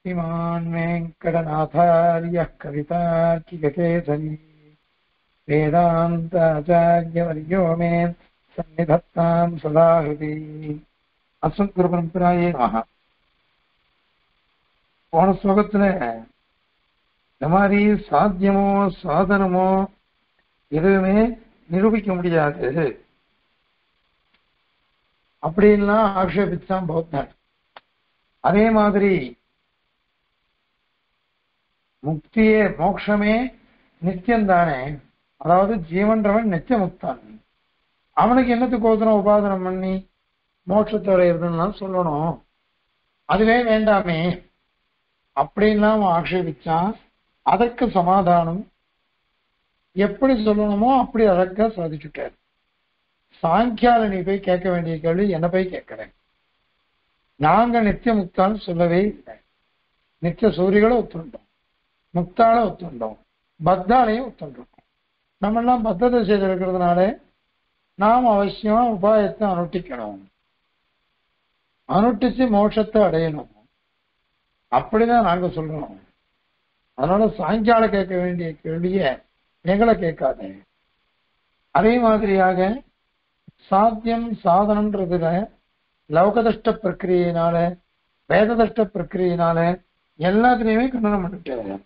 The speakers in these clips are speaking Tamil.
श्रीमान् वेङ्कटनाथार्यः कवितार्किककेसरी वेदान्ताचार्यवर्यो मे सन्निधत्ताम् सदा हृदि அஸ்மத்குருபரம்பராயே நமக போன ஸ்லோகத்துல இந்த மாதிரி சாத்தியமோ சாதனமோ எதுவுமே நிரூபிக்க முடியாது அப்படின்லாம் ஆக்ஷேபிச்சான் பௌத்தன் அதே மாதிரி முக்தியே மோட்சமே நித்தியம் தானே அதாவது ஜீவன்றவன் நித்திய முக்தான் அவனுக்கு என்னத்துக்கோசரம் உபாதனம் பண்ணி மோட்சத்தை அடையிறதுன்னு சொல்லணும் அதுவே வேண்டாமே அப்படின்லாம் அவன் ஆக்ஷேபிச்சான் அதற்கு சமாதானம் எப்படி சொல்லணுமோ அப்படி அதற்க சாதிச்சுட்டார் சாங்கியால நீ போய் கேட்க வேண்டிய கேள்வி என்ன போய் கேட்கிறேன் நாங்க நித்திய முக்தான்னு சொல்லவே இல்லை நித்திய சூரிகளை ஒத்துண்டோம் முக்தால ஒத்துண்டோம் பத்தாலையும் ஒத்துண்டோம் நம்ம எல்லாம் பத்தத்தை செய்திருக்கிறதுனால நாம் அவசியம் உபாயத்தை அனுஷ்டிக்கணும் அனுஷ்டிச்சு மோட்சத்தை அடையணும் அப்படிதான் நாங்க சொல்றோம் அதனால சாயங்கால கேட்க வேண்டிய கேள்விய எங்களை கேட்காதே அதே மாதிரியாக சாத்தியம் சாதனம்ன்றதுல லௌகதஷ்ட பிரக்கிரியினால வேததஷ்ட பிரக்கிரியினால எல்லாத்துலயுமே கண்டனம் பண்ணிட்டாரு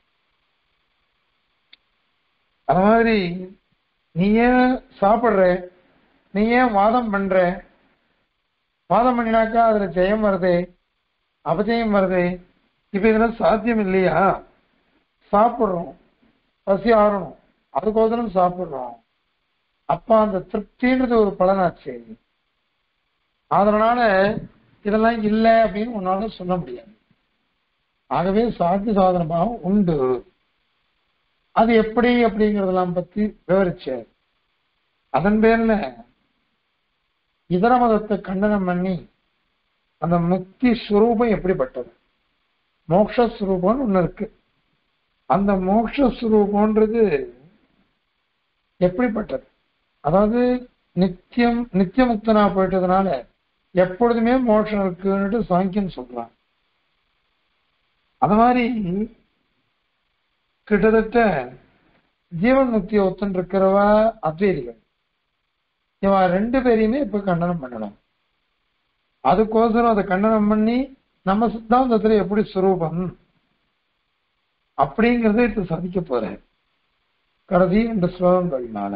அது மாதிரி நீ ஏன் சாப்பிடுற நீ ஏன் வாதம் பண்ற வாதம் பண்ணினாக்கா அதுல ஜெயம் வருது அபஜயம் வருது இப்ப இதுல சாத்தியம் இல்லையா சாப்பிடுறோம் பசி ஆறணும் அதுக்கோசரம் சாப்பிடுறோம் அப்ப அந்த திருப்தின்றது ஒரு பலனாச்சு அதனால இதெல்லாம் இல்லை அப்படின்னு உன்னால சொல்ல முடியாது ஆகவே சாத்திய சாதனமாக உண்டு அது எப்படி அப்படிங்கறதெல்லாம் பத்தி விவரிச்சார் அதன் பேர்ல இதர மதத்தை கண்டனம் பண்ணி அந்த முக்தி ஸ்வரூபம் எப்படிப்பட்டது மோக்ஷஸ்வரூபம்னு ஒண்ணு இருக்கு அந்த மோக்ஷஸ்வரூபம்ன்றது எப்படிப்பட்டது அதாவது நித்தியம் நித்திய முக்தனா போயிட்டதுனால எப்பொழுதுமே மோட்சம் இருக்குன்னுட்டு சாங்கியம் சொல்றான் அது மாதிரி கிட்டத்தட்ட ஜீவன் முக்தியை ஒத்துன்னு இருக்கிறவா அத்வைதிகள் இவன் ரெண்டு பேரையுமே இப்ப கண்டனம் பண்ணணும் அதுக்கோசரம் அதை கண்டனம் பண்ணி நம்ம சித்தாந்தத்துல எப்படி சுரூபம் அப்படிங்கறத இப்ப சாதிக்க போற கடைசி ரெண்டு ஸ்லோகங்கள்னால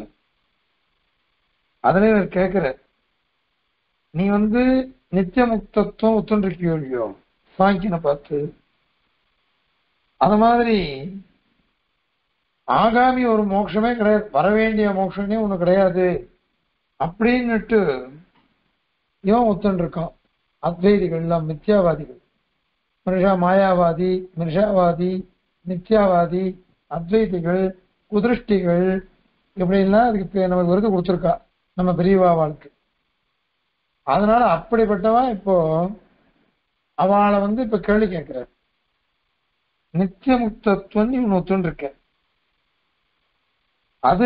அதுல இவர் கேட்கிற நீ வந்து நித்திய முக்தத்துவம் ஒத்துண்டிருக்கியோ இல்லையோ சாங்கியனை பார்த்து அது மாதிரி ஆகாமி ஒரு மோட்சமே கிடையாது வர வேண்டிய மோட்சமே ஒண்ணு கிடையாது அப்படின்னுட்டு இவன் ஒத்துன்னு இருக்கான் அத்வைதிகள் எல்லாம் மித்யாவாதிகள் மிருஷா மாயாவாதி மிருஷாவாதி நித்யாவாதி அத்வைதிகள் குதிருஷ்டிகள் இப்படிலாம் அதுக்கு நமக்கு விருது கொடுத்துருக்கா நம்ம பெரியவா வாழ்க்கை அதனால அப்படிப்பட்டவன் இப்போ அவளை வந்து இப்ப கேள்வி கேட்கிற நித்திய முக்தத்துவம் இவன் ஒத்துன்னு இருக்க அது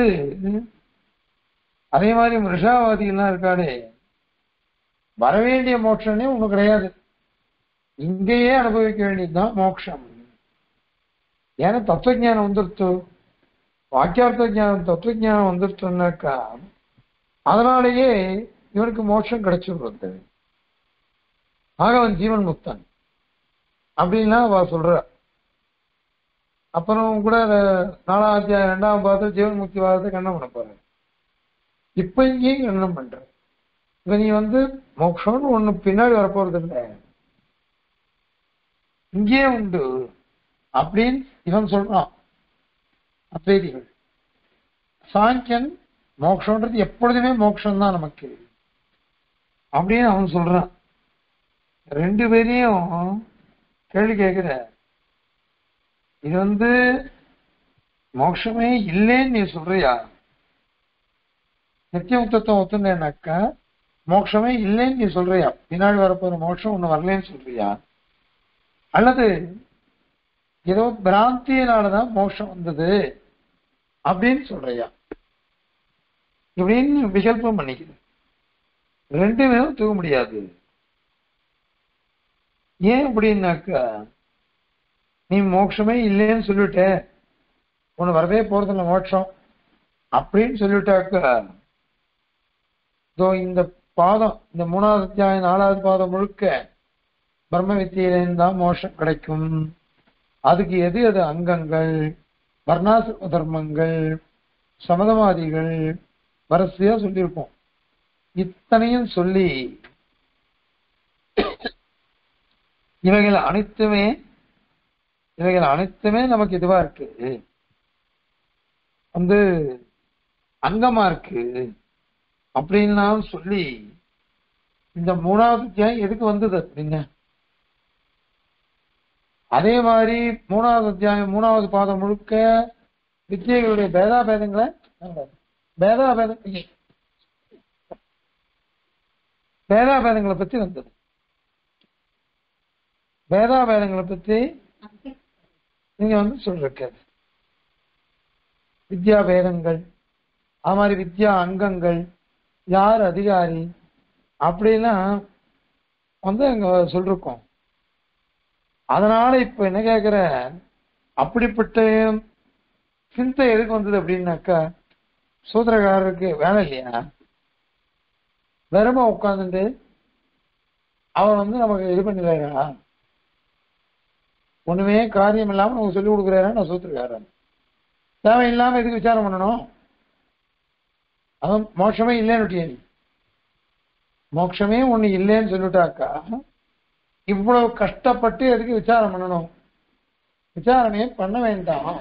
அதே மாதிரி மிருஷாவாதிகள்லாம் இருக்காடே வரவேண்டிய மோட்சமே ஒண்ணு கிடையாது இங்கேயே அனுபவிக்க வேண்டியதுதான் மோட்சம் ஏன்னா தத்துவஜானம் வந்துருத்து வாக்கியார்த்த ஜானம் தத்துவஜானம் வந்துருச்சுன்னாக்கா அதனாலேயே இவனுக்கு மோட்சம் கிடைச்சிடுறது ஆக அவன் ஜீவன் முக்தன் அப்படின்லாம் அவ சொல்ற அப்புறம் கூட நாலாம் அத்தியாயம் ரெண்டாம் பாதத்தில் ஜீவன் முக்தி வாதத்தை கண்ணம் பண்ண போற இப்ப இங்கேயும் கண்ணம் பண்ற இப்ப நீ வந்து மோட்சம்னு ஒண்ணு பின்னாடி வரப்போறது இல்லை இங்கே உண்டு அப்படின்னு இவன் சொல்றான் அத்வைதிகள் சாங்கியன் மோட்சம்ன்றது எப்பொழுதுமே மோட்சம் தான் நமக்கு அப்படின்னு அவன் சொல்றான் ரெண்டு பேரையும் கேள்வி கேட்கிற இது வந்து மோட்சமே இல்லைன்னு நீ சொல்றியா நித்தியமுக்தத்துவம் ஒத்துனேனாக்கா மோட்சமே இல்லைன்னு நீ சொல்றியா பின்னாடி வரப்போற மோட்சம் ஒண்ணு வரலன்னு சொல்றியா அல்லது ஏதோ பிராந்தியினாலதான் மோட்சம் வந்தது அப்படின்னு சொல்றியா இப்படின்னு விகல்பம் பண்ணிக்குது ரெண்டுமே தூக்க முடியாது ஏன் அப்படின்னாக்கா நீ மோட்சமே இல்லைன்னு சொல்லிட்ட உனக்கு வரவே போறதில்ல மோட்சம் அப்படின்னு சொல்லிட்டாக்க இதோ இந்த பாதம் இந்த மூணாவது அத்தியாயம் நாலாவது பாதம் முழுக்க பிரம்ம வித்தியிலேருந்து தான் மோட்சம் கிடைக்கும் அதுக்கு எது அது அங்கங்கள் வர்ணாசிரம தர்மங்கள் சமதவாதிகள் வரிசையா சொல்லியிருக்கோம் இத்தனையும் சொல்லி இவைகள் அனைத்துமே இவைகள் அனைத்துமே நமக்கு இதுவா இருக்கு வந்து அங்கமா இருக்கு அப்படின்லாம் சொல்லி இந்த மூணாவது அத்தியாயம் எதுக்கு வந்தது அப்படிங்க அதே மாதிரி மூணாவது அத்தியாயம் மூணாவது பாதம் முழுக்க வித்தியைகளுடைய பேதாபேதங்களை பேதாபேதம் பேதாபேதங்களை பத்தி வந்தது பேதாபேதங்களை பத்தி நீங்க வந்து சொல்லிருக்காது வித்யா பேதங்கள் அது மாதிரி வித்யா அங்கங்கள் யார் அதிகாரி அப்படிலாம் வந்து அங்க சொல்லிருக்கோம் அதனால இப்ப என்ன கேக்குற அப்படிப்பட்ட சிந்தை எதுக்கு வந்தது அப்படின்னாக்கா சூத்திரக்காரருக்கு வேலை இல்லையா வெறும உட்காந்துட்டு அவர் வந்து நமக்கு இது பண்ணிடுறாரா ஒண்ணுமே காரியம் இல்லாம நமக்கு சொல்லி கொடுக்குறாரா நான் சூத்திரக்காரன் தேவையில்லாம எதுக்கு விசாரம் பண்ணணும் அவன் மோட்சமே இல்லைன்னு நீ மோட்சமே ஒண்ணு இல்லைன்னு சொல்லிட்டாக்கா இவ்வளவு கஷ்டப்பட்டு எதுக்கு விசாரம் பண்ணணும் விசாரணையே பண்ண வேண்டாம்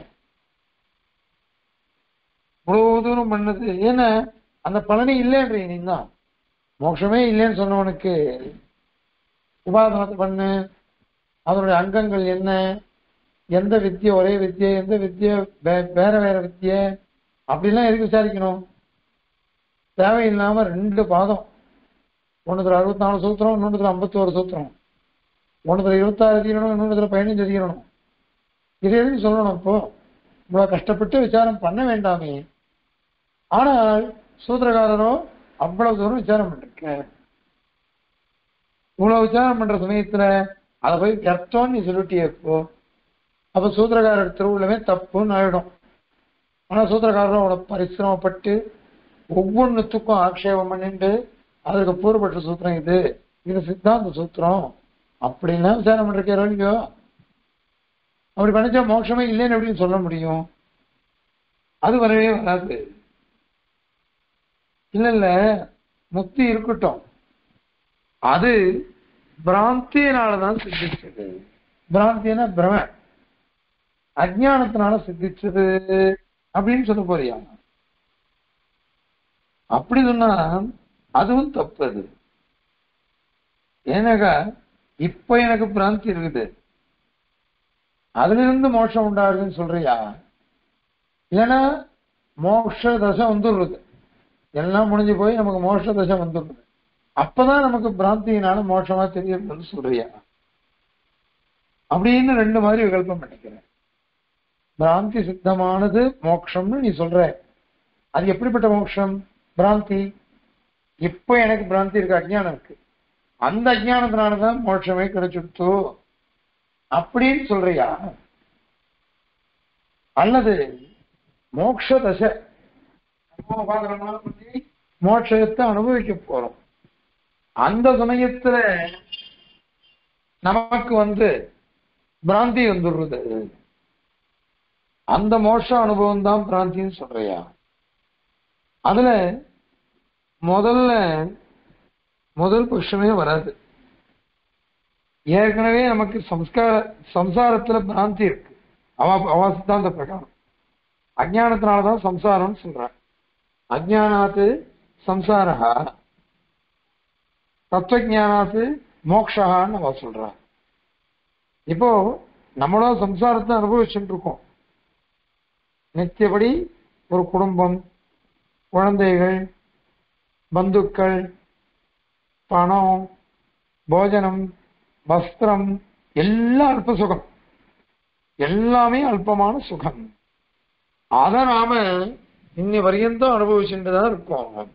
இவ்வளவு தூரம் பண்ணது ஏன்னா அந்த பலனே இல்லைன்ற நீ தான் மோட்சமே இல்லைன்னு சொன்னவனுக்கு உபாசனத்தை பண்ணு அதனுடைய அங்கங்கள் என்ன எந்த வித்தியை ஒரே வித்தியை எந்த வித்தியை வேற வேற வித்தியை அப்படிலாம் எதுக்கு விசாரிக்கணும் தேவையில்லாம ரெண்டு பாதம் ஒன்றுத்துல அறுபத்தி நாலு சூத்திரம் இன்னொன்றுல ஐம்பத்தி ஒரு சூத்திரம் ஒன்றுத்துல இருபத்தாறு அதிகணும் இன்னொன்றுல பதினஞ்சு அதிகணும் இது எதுக்கு சொல்லணும் இப்போ இவ்வளவு கஷ்டப்பட்டு விசாரம் பண்ண வேண்டாமே ஆனால் சூத்திரக்காரரோ அவ்வளவு தூரம் விசாரம் பண்ணிருக்க இவ்வளவு விசாரம் பண்ற சமயத்துல அதை போய் வியர்த்தம்னு நீ சொல்லிட்டியே இப்போ அப்ப சூத்திரக்காரர் திருவுள்ளமே தப்புன்னு ஆயிடும் ஆனா சூத்திரக்காரரும் அவ்வளவு பரிசிரமப்பட்டு ஒவ்வொன்றுத்துக்கும் ஆக்ஷேபம் பண்ணிட்டு அதுக்கு பூர்வப்பட்ட சூத்திரம் இது இது சித்தாந்த சூத்திரம் அப்படின்னா விசாரம் பண்ணிருக்காரோ இல்லையோ அப்படி பண்ணிச்சா மோட்சமே இல்லைன்னு எப்படின்னு சொல்ல முடியும் அது வரவே வராது இல்ல இல்ல முக்தி இருக்கட்டும் அது பிராந்தியினாலதான் சித்திச்சது பிராந்தினா பிரம அஜானத்தினால சித்திச்சது அப்படின்னு சொல்ல போறியா அப்படி சொன்னா அதுவும் தப்பு அது ஏன்னாக்கா இப்ப எனக்கு பிராந்தி இருக்குது அதுல இருந்து மோட்சம் உண்டாகுதுன்னு சொல்றியா ஏன்னா மோட்ச தசை வந்துடுறது எல்லாம் முடிஞ்சு போய் நமக்கு மோட்ச தசை வந்துடுறது அப்பதான் நமக்கு பிராந்தியினால மோட்சமா தெரியுதுன்னு சொல்றியா அப்படின்னு ரெண்டு மாதிரி விகல்பம் பண்ணிக்கிறேன் பிராந்தி சித்தமானது மோட்சம்னு நீ சொல்ற அது எப்படிப்பட்ட மோட்சம் பிராந்தி இப்ப எனக்கு பிராந்தி இருக்கு அஜ்ஞானம் இருக்கு அந்த அஜ்ஞானத்தினாலதான் மோட்சமே கிடைச்சுடுத்து அப்படின்னு சொல்றியா அல்லது மோட்ச தசை மோட்சத்தை அனுபவிக்க போறோம் அந்த சமயத்துல நமக்கு வந்து பிராந்தி வந்துடுறது அந்த மோட்ச அனுபவம் தான் பிராந்தின்னு சொல்றியா அதுல முதல்ல முதல் பட்சமே வராது ஏற்கனவே நமக்கு சம்ஸ்கார சம்சாரத்துல பிராந்தி இருக்கு அவ அவ சித்தாந்த பிரகாரம் அஜானத்தினாலதான் சம்சாரம்னு சொல்றான் அஜானாத்து சம்சாரா தத்துவஜானாத்து மோக்ஷான்னு அவ சொல்றா இப்போ நம்மளும் சம்சாரத்தை அனுபவிச்சுட்டு இருக்கோம் நித்தியபடி ஒரு குடும்பம் குழந்தைகள் பந்துக்கள் பணம் போஜனம் வஸ்திரம் எல்லாம் அல்ப சுகம் எல்லாமே அல்பமான சுகம் அத நாம இன்னி வரையந்தும் அனுபவிச்சுட்டு தான் இருக்கோம்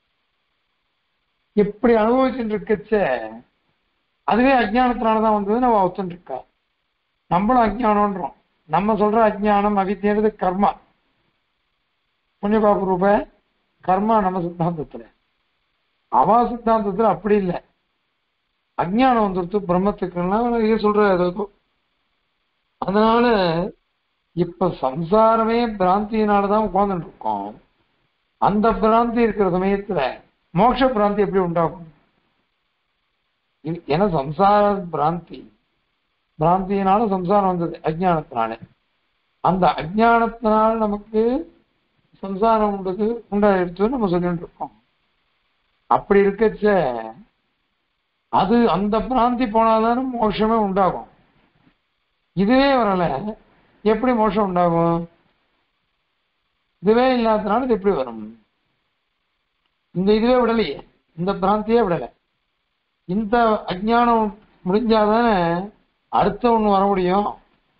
இப்படி அனுபவிச்சுட்டு இருக்கச்ச அதுவே அஜ்ஞானத்தினாலதான் வந்தது நம்ம ஒத்துட்டு இருக்கா நம்மளும் அஜ்ஞானம்ன்றோம் நம்ம சொல்ற அஜ்ஞானம் அவித்தியது கர்மா புண்ணியபாபு ரூப கர்மா நம்ம சித்தாந்தத்துல அவா சித்தாந்தத்துல அப்படி இல்லை அஜ்ஞானம் வந்துடுத்து பிரம்மத்துக்குன்னா இது சொல்ற ஏதோ அதனால இப்ப சம்சாரமே பிராந்தியினாலதான் உட்கார்ந்துட்டு இருக்கோம் அந்த பிராந்தி இருக்கிற சமயத்துல மோட்ச பிராந்தி எப்படி உண்டாகும் இது- ஏன்னா சம்சார பிராந்தி பிராந்தியினால சம்சாரம் வந்தது அஜ்ஞானத்தினால அந்த அஜ்ஞானத்தினால நமக்கு சம்சாரம் உண்டது உண்டாயிடுச்சுன்னு நம்ம சொல்லிட்டு இருக்கோம் அப்படி இருக்கச்ச அது அந்த பிராந்தி போனாதானே மோட்சமே உண்டாகும் இதுவே வரல எப்படி மோட்சம் உண்டாகும் இதுவே இல்லாதனால இது எப்படி வரும் இந்த இதுவே விடலையே இந்த பிராந்தியே விடலை இந்த அஜ்ஞானம் முடிஞ்சாதானே அடுத்த ஒண்ணு வர முடியும்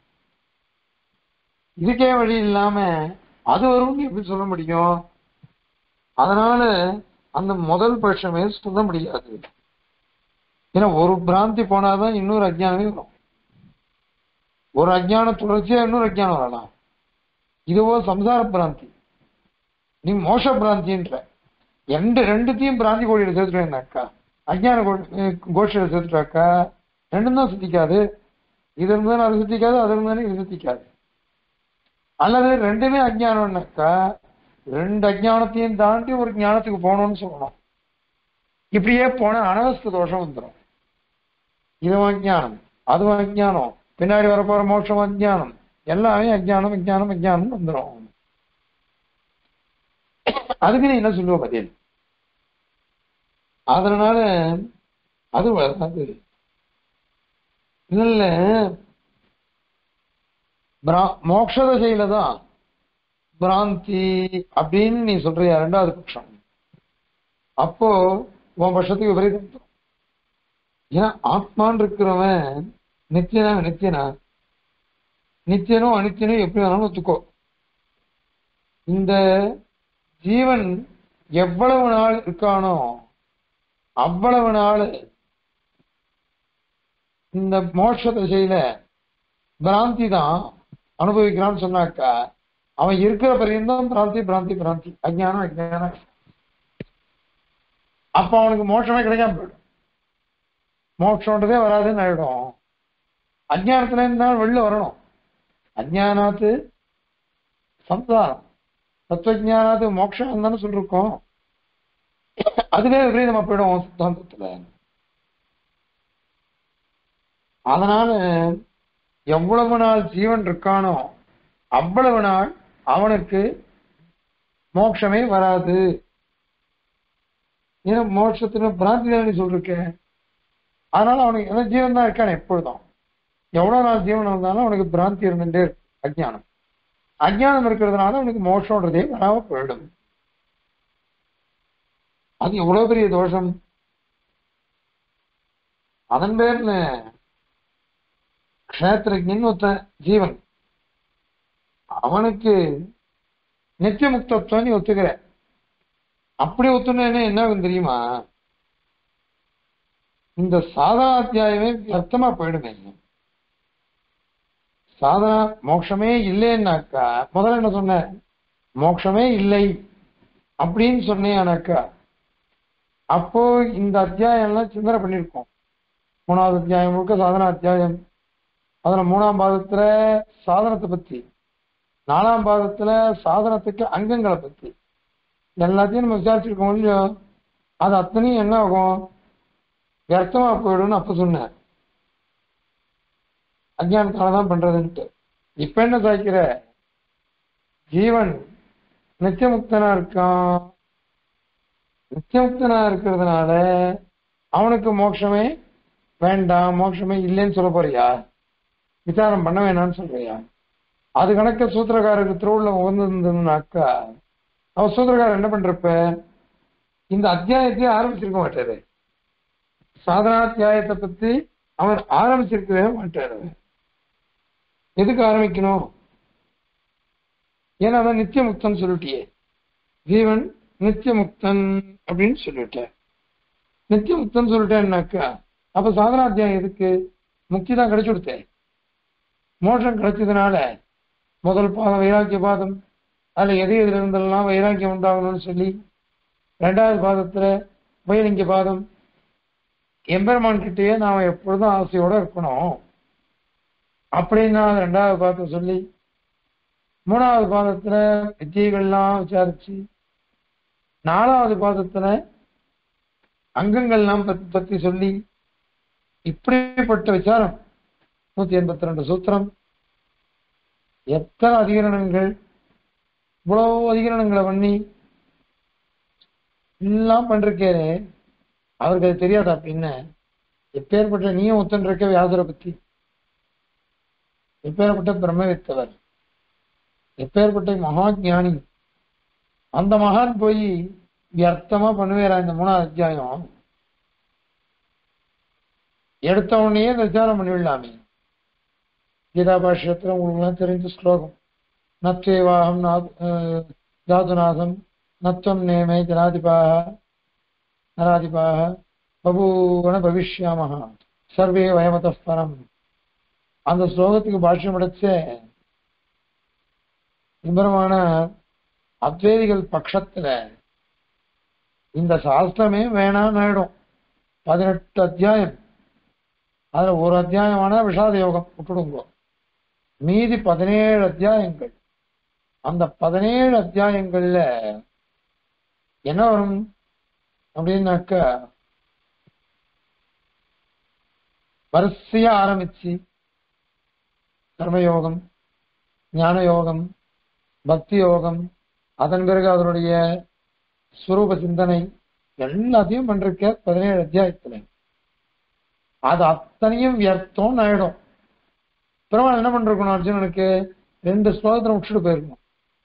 இதுக்கே வழி இல்லாம அது வரும்னு எப்படி சொல்ல முடியும் அதனால அந்த முதல் பட்சமே சொல்ல முடியாது ஏன்னா ஒரு பிராந்தி போனாதான் இன்னொரு அஜ்ஞானமே வரும் ஒரு அஜ்ஞானம் தொடர்ச்சியா இன்னொரு அஜ்ஞானம் வரலாம் இதுவோ சம்சார பிராந்தி நீ மோச பிராந்தின்ற ரெண்டு ரெண்டுத்தையும் பிராந்தி கோடியில சேர்த்துட்டேன்னாக்கா அஜ்ஞான கோஷியில சேர்த்துட்டாக்கா ரெண்டும் தான் சித்திக்காது இது இருந்தாலும் அது சித்திக்காது அது இருந்தாலும் இது சித்திக்காது அல்லது ரெண்டுமே அஜ்ஞானம்னாக்கா ரெண்டு அஜ்ஞானத்தையும் தாண்டி ஒரு ஞானத்துக்கு போகணும்னு சொல்லணும் இப்படியே போனா அனவஸ்த தோஷம் வந்துடும் இதுவும் அஜ்ஞானம் அதுவும் அஜ்ஞானம் பின்னாடி வரப்போற மோட்சம் அஜ்ஞானம் எல்லாமே அஜ்ஞானம் அஜ்ஞானம் அஜ்ஞானம் வந்துடும் அதுக்கு நீ என்ன சொல்லுவ பதில் அதனால அது வராது இல்ல பிரா- மோட்ச தசையில தான் பிராந்தி அப்படின்னு நீ சொல்றியா ரெண்டாவது பட்சம் அப்போ உன் பட்சத்துக்கு விபரீதம் வந்துரும். ஏன்னா ஆத்மான் இருக்கிறவன் நித்தியனா நித்தியனா நித்தியனும் அனித்தியனும் எப்படி வேணாலும் ஒத்துக்கோ இந்த ஜீவன் எவ்வளவு நாள் இருக்கானோ அவ்வளவு நாள் இந்த மோட்ச திசையில பிராந்தி தான் அனுபவிக்கிறான்னு சொன்னாக்கா அவன் இருக்கிற பரியந்தம் பிராந்தி பிராந்தி பிராந்தி அஜ்ஞானம் அஜ்ஞானம் அப்ப அவனுக்கு மோட்சமே கிடைக்காம போயிடும் மோட்சம்ன்றதே வராதுன்னு ஆயிடும் அஜ்ஞானத்துல இருந்தாலும் வெளில வரணும் அஜ்ஞானாத்து சம்சாரம் தத்துவஜானாத்து மோட்சம் தானே சொல்லிருக்கோம் அதுவே விபரீதமா போயிடும் சித்தாந்தத்துல அதனால எவ்வளவு நாள் ஜீவன் இருக்கானோ அவ்வளவு நாள் அவனுக்கு மோட்சமே வராது ஏன்னா மோட்சത്തിന് பிராந்தி தானே சொல்லிருக்க அதனால அவனுக்கு ஏன்னா ஜீவன் தான் இருக்கானே எப்பொழுதும் எவ்வளவு நாள் ஜீவன் இருந்தாலும் அவனுக்கு பிராந்தி இருந்துட்டே இருக்கு அஜ்ஞானம் அஜ்ஞானம் இருக்கிறதுனால அவனுக்கு மோட்சம்ன்றதே வராம போயிடும் அது எவ்வளவு பெரிய தோஷம் அதன் பேர்ல க்ஷேத்திரஜன் ஒருத்த ஜீவன் அவனுக்கு நித்திய முக்தத்துவம் நீ ஒத்துக்கிற அப்படி ஒத்துனேன்னு என்ன ஆகும் தெரியுமா இந்த சாதனா அத்தியாயமே வியர்த்தமா போயிடுமே சாதனா மோட்சமே இல்லைன்னாக்கா முதல்ல என்ன சொன்ன மோட்சமே இல்லை அப்படின்னு சொன்னேனாக்கா அப்போ இந்த அத்தியாயம்லாம் சிந்தனை பண்ணியிருக்கோம் மூணாவது அத்தியாயம் முழுக்க சாதனா அத்தியாயம் அதுல மூணாம் பாதத்துல சாதனத்தை பத்தி நாலாம் பாதத்துல சாதனத்துக்கு அங்கங்களை பத்தி எல்லாத்தையும் நம்ம விசாரிச்சிருக்கோம் இல்லையோ அது அத்தனையும் என்ன ஆகும் வியர்த்தமா போயிடும்னு அப்ப சொன்னேன் அஜ்ஞானத்தால தான் பண்றதுன்ட்டு இப்ப என்ன சாய்க்கிற ஜீவன் நித்தியமுக்தனா இருக்கான் நித்தியமுக்தனா இருக்கிறதுனால அவனுக்கு மோட்சமே வேண்டாம் மோட்சமே இல்லைன்னு சொல்ல போறியா விசாரம் பண்ண வேணாம்னு சொல்றியா அது கணக்க சூத்திரக்காரருக்கு திருவுள்ள உகந்திருந்ததுனாக்கா அவன் சூத்திரக்காரர் என்ன பண்றப்ப இந்த அத்தியாயத்தையே ஆரம்பிச்சிருக்க மாட்டாரு சாதனாத்தியாயத்தை பத்தி அவர் ஆரம்பிச்சிருக்கவே மாட்டாரு எதுக்கு ஆரம்பிக்கணும் ஏன்னா அதான் நித்தியமுக்தன் சொல்லிட்டியே ஜீவன் நித்தியமுக்தன் அப்படின்னு சொல்லிட்டேன் நித்தியமுக்தன் சொல்லிட்டேன்னாக்கா அப்ப சாதனாத்தியாயம் எதுக்கு முக்தி தான் கிடைச்சு கொடுத்தேன் மோட்சம் கிடைச்சதுனால முதல் பாதம் வைராக்கிய பாதம் அதுல எது எதுல இருந்தெல்லாம் வைராக்கியம் உண்டாகணும்னு சொல்லி ரெண்டாவது பாதத்துல வைலிங்க பாதம் எம்பெருமான் கிட்டேயே நாம எப்பொழுதும் ஆசையோட இருக்கணும் அப்படின்னு நான் ரெண்டாவது பாதத்தை சொல்லி மூணாவது பாதத்துல வித்தியைகள்லாம் விசாரிச்சு நாலாவது பாதத்துல அங்கங்கள்லாம் பத்தி பத்தி சொல்லி இப்படிப்பட்ட விசாரம் நூத்தி எண்பத்தி ரெண்டு சூத்திரம் எத்தனை அதிகரணங்கள் இவ்வளவு அதிகரணங்களை பண்ணி எல்லாம் பண்றக்கே அவருக்கு அது தெரியாதா அப்படின்னு எப்பேற்பட்ட நீயும் ஒத்தன் இருக்க வியாசரை பத்தி எப்பேற்பட்ட பிரம்மவித்தவர் எப்பேற்பட்ட மகா ஞானி அந்த மகான் போய் வியர்த்தமா பண்ணுவேரா இந்த மூணாவது அத்தியாயம் எடுத்த உடனே இந்த விசாரம் பண்ணிவிடலாமே கீதா பாஷ்யத்துல உங்களுக்கு தெரிஞ்ச ஸ்லோகம் நத்வேவாகம் தாதுநாதம் நத்வம் நேமே ஜனாதிபாக நராதிபாக பபூவன பவிஷ்யாமஹ சர்வே வயமத பரம் அந்த ஸ்லோகத்துக்கு பாஷ்யம் அடைச்ச விபரமான அத்வேதிகள் பட்சத்துல இந்த சாஸ்திரமே வேணாம்னு ஆயிடும் பதினெட்டு அத்தியாயம் அதுல ஒரு அத்தியாயமான விஷாத யோகம் விட்டுடுங்க மீதி பதினேழு அத்தியாயங்கள் அந்த பதினேழு அத்தியாயங்கள்ல என்ன வரும் அப்படின்னாக்க வரிசையா ஆரம்பிச்சு கர்மயோகம் ஞான யோகம் பக்தி யோகம் அதன் பிறகு அதனுடைய சுரூப சிந்தனை எல்லாத்தையும் பண்றிருக்க பதினேழு அத்தியாயத்துல அது அத்தனையும் வியர்த்தம் ஆயிடும் பெருமாள் என்ன பண்றணும் அர்ஜுனனுக்கு ரெண்டு ஸ்லோகத்துல விட்டுட்டு போயிருக்கணும்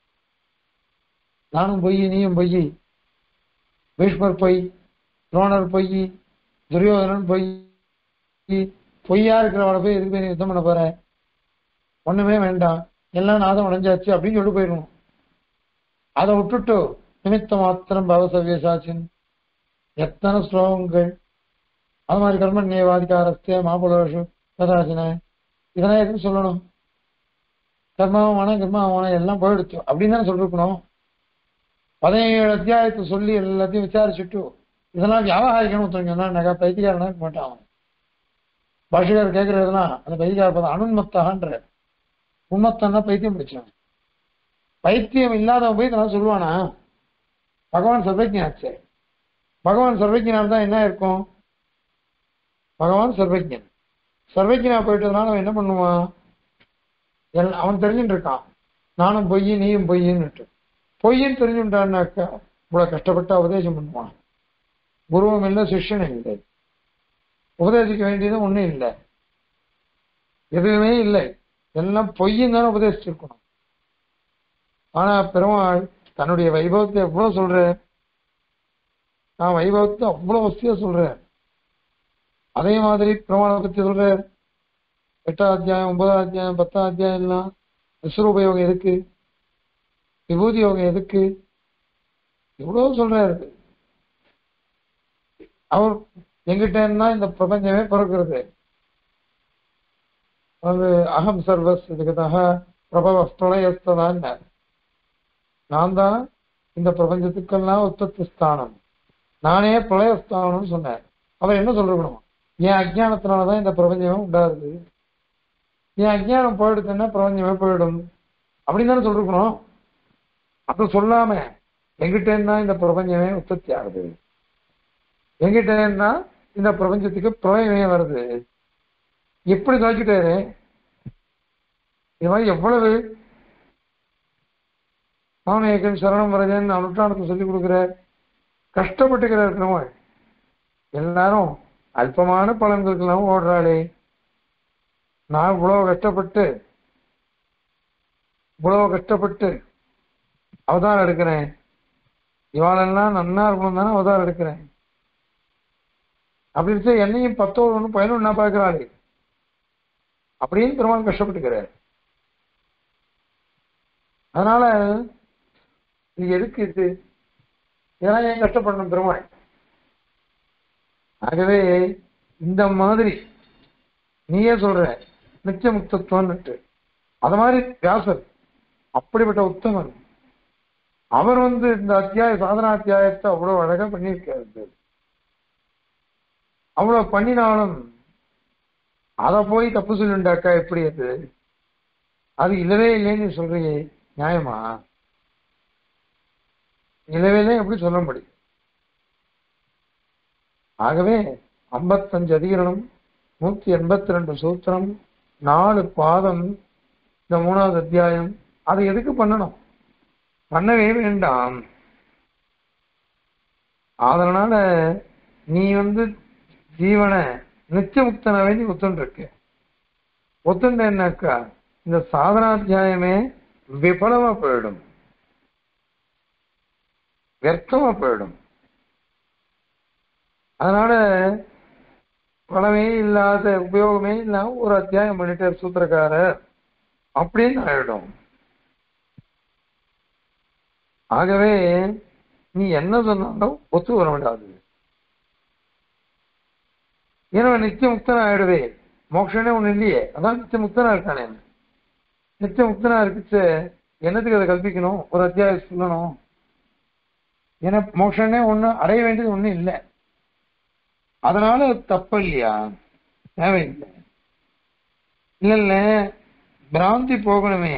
நானும் பொய் நீயும் பொய் பீஷ்மர் பொய் துரோணர் பொய் துரியோதனன் பொய் பொய்யா இருக்கிறவளை போய் எதுக்கு போய் நீ யுத்தம் பண்ண போற ஒண்ணுமே வேண்டாம் எல்லாம் நாதம் உடைஞ்சாச்சு அப்படின்னு சொல்லிட்டு போயிடணும் அதை விட்டுட்டு நிமித்த மாத்திரம் பவசவ்யசாச்சின் எத்தனை ஸ்லோகங்கள் அது மாதிரி கர்மண்யவாதிகாரஸ்தே மாபுலோஷு கதாசின இதெல்லாம் எதுக்கு சொல்லணும் கர்மாவமான கர்மாவமான எல்லாம் போயிடுச்சு அப்படின்னு தானே சொல்லிருக்கணும் பதினேழு அத்தியாயத்தை சொல்லி எல்லாத்தையும் விசாரிச்சுட்டு இதெல்லாம் வியாபாரிக்கணும் ஒருத்தவங்க நகா பைத்தியக்காரனா இருக்க மாட்டான் அவன் பாஷகார் கேட்கறதுலாம் அந்த பைத்தியக்கார பதம் அனுன்மத்தகான்ற உண்மத்தன்னா பைத்தியம் பிடிச்சான் பைத்தியம் இல்லாதவன் போய் இதெல்லாம் சொல்லுவானா பகவான் சர்வஜாச்சே பகவான் சர்வஜனாக தான் என்ன இருக்கும் பகவான் சர்வஜன் சர்வஜனா போயிட்டதுனால அவன் என்ன பண்ணுவான் எல் அவன் தெரிஞ்சுட்டு இருக்கான் நானும் பொய் நீயும் பொய்ன்னுட்டு பொய்ன்னு தெரிஞ்சுட்டான்னாக்கா இவ்வளவு கஷ்டப்பட்டு உபதேசம் பண்ணுவான் குருவும் இல்லை சிஷ்யனும் இல்லை உபதேசிக்க வேண்டியது ஒண்ணும் இல்லை எதுவுமே இல்லை எல்லாம் பொய்யும் தானே உபதேசிச்சிருக்கணும் ஆனா பெருமாள் தன்னுடைய வைபவத்தை எவ்வளவு சொல்ற நான் வைபவத்தை அவ்வளவு வசதியா சொல்றேன் அதே மாதிரி பெருமாளை பத்தி சொல்ற எட்டாம் அத்தியாயம் ஒன்பதாம் அத்தியாயம் பத்தாம் அத்தியாயம் எல்லாம் விஸ்வரூப யோகம் எதுக்கு விபூதி யோகம் எதுக்கு எவ்வளவு சொல்றாரு அவர் எங்கிட்டன்னா இந்த பிரபஞ்சமே பிறக்கிறது அது அகம் சர்வஸ் இதுக்குதாக பிரபவ பிரளயஸ்தான் நான் தான் இந்த பிரபஞ்சத்துக்கெல்லாம் உற்பத்தி ஸ்தானம் நானே பிரளயஸ்தானம்னு சொன்னேன் அவர் என்ன சொல்லிருக்கணும் என் அஜ்ஞானத்தினாலதான் இந்த பிரபஞ்சமே உண்டாகுது என் அஜ்ஞானம் போயிடுச்சுன்னா பிரபஞ்சமே போயிடும் அப்படின்னு தானே சொல்லிருக்கணும் அப்ப சொல்லாம எங்கிட்ட இருந்தா இந்த பிரபஞ்சமே உற்பத்தி ஆகுது எங்கிட்ட இருந்தா இந்த பிரபஞ்சத்துக்கு பிரளயமே வருது எப்படி காய்ச்சிட்டாரு இது மாதிரி எவ்வளவு மாமேகன் சரணம் வரதன் அனுஷ்டானத்தை சொல்லிக் கொடுக்கிறார் கஷ்டப்பட்டுக்கிறார் பெருமாள் எல்லாரும் அல்பமான பலன்களுக்கெல்லாம் ஓடுறாளே நான் இவ்வளவு கஷ்டப்பட்டு இவ்வளவு கஷ்டப்பட்டு அவதாரம் எடுக்கிறேன் இவாளெல்லாம் நன்னா இருக்கணும் தானே அவதாரம் எடுக்கிறேன் அப்படி இருந்துச்சு என்னையும் பத்தோடு ஒன்று பதினொன்னா பார்க்கிறாளே அப்படின்னு பெருமாள் கஷ்டப்பட்டுக்கிறார் அதனால இது எதுக்கு இது இதெல்லாம் ஏன் கஷ்டப்படணும் பெருமாள் ஆகவே இந்த மாதிரி நீயே சொல்ற நித்திய முக்தத்துவம்னுட்டு அது மாதிரி வியாசர் அப்படிப்பட்ட உத்தமர் அவர் வந்து இந்த அத்தியாய சாதனா அத்தியாயத்தை அவ்வளவு அழகா பண்ணியிருக்காரு அவ்வளவு பண்ணினாலும் அதை போய் தப்பு சொல்லுண்டாக்கா எப்படி அது அது இல்லவே இல்லைன்னு நீ சொல்றியே நியாயமா இல்லவே இல்லை எப்படி சொல்ல முடியும் ஆகவே ஐம்பத்தஞ்சு அதிகரணம் நூத்தி எண்பத்தி ரெண்டு சூத்திரம் நாலு பாதம் இந்த மூணாவது அத்தியாயம் அதை எதுக்கு பண்ணணும் பண்ணவே வேண்டாம் அதனால நீ வந்து ஜீவனை நித்திய முக்தனாவே நீ ஒத்துண்டிருக்க ஒத்துண்டேன்னாக்கா இந்த சாதனாத்தியாயமே விபலமா போயிடும் வியர்த்தமா போயிடும் அதனால பலமே இல்லாத உபயோகமே இல்லாம ஒரு அத்தியாயம் பண்ணிட்டார் சூத்திரக்காரர் அப்படின்னு ஆயிடும் ஆகவே நீ என்ன சொன்னாலும் ஒத்து வர முடியாது ஏன்னா நித்திய முக்தனா ஆயிடுவே மோட்சனே ஒண்ணு இல்லையே அதான் நித்திய முக்தனா இருக்கானே நித்திய முக்தனா இருக்குச்சு என்னத்துக்கு அதை கல்பிக்கணும் ஒரு அத்தியாயம் சொல்லணும் ஏன்னா மோட்சனே ஒண்ணு அடைய வேண்டியது ஒண்ணு இல்லை அதனால தப்பு இல்லையா தேவையில்லை இல்ல இல்ல பிராந்தி போகணுமே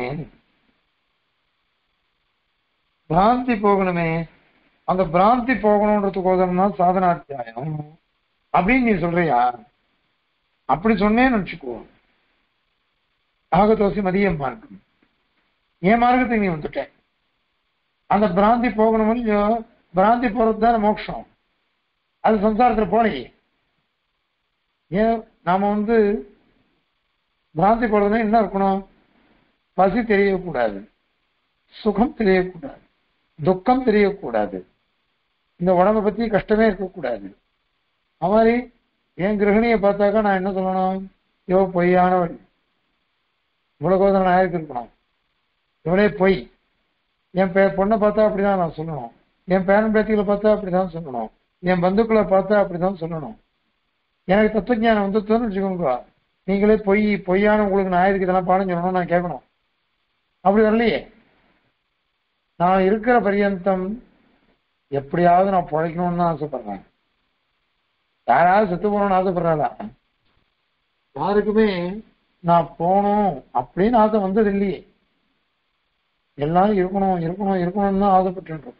பிராந்தி போகணுமே அந்த பிராந்தி போகணுன்றதுக்கோசரம் தான் சாதனாத்தியாயம் அப்படின்னு நீ சொல்றியா அப்படி சொன்னேன்னு வச்சுக்கோ ஆகதோசி மதியம் மார்க்கம் என் மார்க்கத்துக்கு நீ வந்துட்ட அந்த பிராந்தி போகணும் இல்லையோ பிராந்தி போறது தானே மோட்சம் அது சம்சாரத்துல போலையே ஏன் நாம வந்து பிராந்தி போடுறதுன்னா என்ன இருக்கணும் பசி தெரியக்கூடாது சுகம் தெரியக்கூடாது துக்கம் தெரியக்கூடாது இந்த உடம்பை பத்தி கஷ்டமே இருக்கக்கூடாது அது மாதிரி என் கிரகணியை பார்த்தாக்கா நான் என்ன சொல்லணும் இவ பொய்யானவள் இவ்வளவு நாயக்கு இருக்கணும் இவளே பொய் என் பே பொண்ணை பார்த்தா அப்படிதான் நான் சொல்லணும் என் பேரன் பேத்திகளை பார்த்தா அப்படிதான் சொல்லணும் என் பந்துக்களை பார்த்தா அப்படிதான் சொல்லணும் எனக்கு தத்துவஞானம் வந்துட்டோன்னு வச்சுக்கோங்க நீங்களே பொய் பொய்யான உங்களுக்கு நான் எதுக்கு இதெல்லாம் பாடம் சொல்லணும் நான் கேட்கணும் அப்படி வரலையே நான் இருக்கிற பரியந்தம் எப்படியாவது நான் பிழைக்கணும்னு தான் ஆசைப்படுறேன் யாராவது செத்து போகணும்னு ஆசைப்படுறாளா யாருக்குமே நான் போகணும் அப்படின்னு ஆசை வந்தது இல்லையே எல்லாரும் இருக்கணும் இருக்கணும் இருக்கணும்னு தான் ஆசைப்பட்டு இருக்கோம்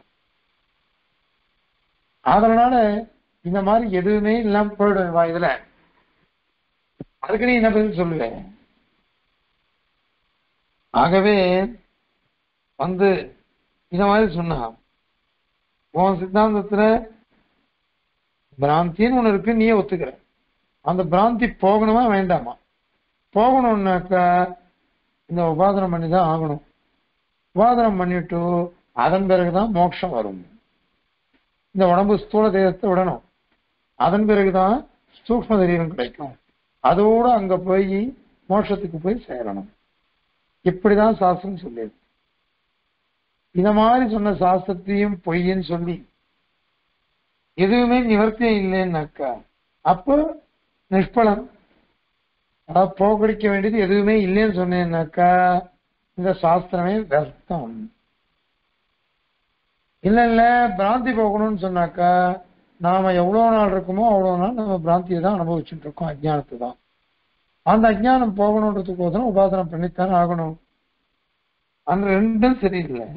அதனால இந்த மாதிரி எதுவுமே இல்லாம போயிடும் வா இதுல அதுக்கு நீ என்ன பதில் சொல்லுவேன் ஆகவே வந்து இந்த மாதிரி சொன்னா உன் சித்தாந்தத்துல பிராந்தின்னு ஒண்ணு இருக்கு நீயே ஒத்துக்கிற அந்த பிராந்தி போகணுமா வேண்டாமா போகணும்னாக்கா இந்த உபாதனம் பண்ணி தான் ஆகணும் உபாதனம் பண்ணிட்டு அதன் பிறகுதான் மோட்சம் வரும் இந்த உடம்பு ஸ்தூல தேகத்தை விடணும் அதன் பிறகுதான் சூக்ம சரீரம் கிடைக்கும் அதோட அங்க போய் மோட்சத்துக்கு போய் சேரணும் இப்படிதான் சாஸ்திரம் சொல்லியிருக்கு இந்த மாதிரி சொன்ன சாஸ்திரத்தையும் பொய்ன்னு சொல்லி எதுவுமே நிவர்த்தியம் இல்லைன்னாக்கா அப்போ நிஷ்பலம் அதாவது போக்கடிக்க வேண்டியது எதுவுமே இல்லைன்னு சொன்னேன்னாக்கா இந்த சாஸ்திரமே வியர்த்தம் இல்ல இல்ல பிராந்தி போகணும்னு சொன்னாக்கா நாம எவ்வளவு நாள் இருக்குமோ அவ்வளவு நாள் நம்ம பிராந்தியை தான் அனுபவிச்சுட்டு இருக்கோம் அஜ்ஞானத்தை தான் அந்த அஜ்ஞானம் போகணுன்றதுக்கோசரம் உபாசனம் பண்ணித்தானே ஆகணும் அந்த ரெண்டும் சரியில்லை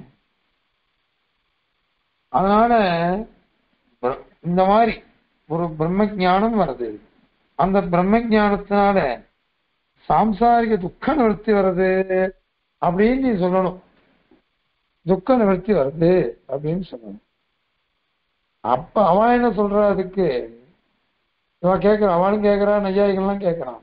அதனால பிர- இந்த மாதிரி ஒரு பிரம்ம ஞானம் வருது அந்த பிரம்ம ஞானத்தினால சாம்சாரிக துக்க நிவர்த்தி வருது அப்படின்னு நீ சொல்லணும் துக்க நிவர்த்தி வருது அப்படின்னு சொல்லணும் அப்ப அவன் என்ன சொல்றா அதுக்கு இவன் கேட்கிறான் அவனும் கேட்கறான் நையாயிகள்லாம் கேட்கறான்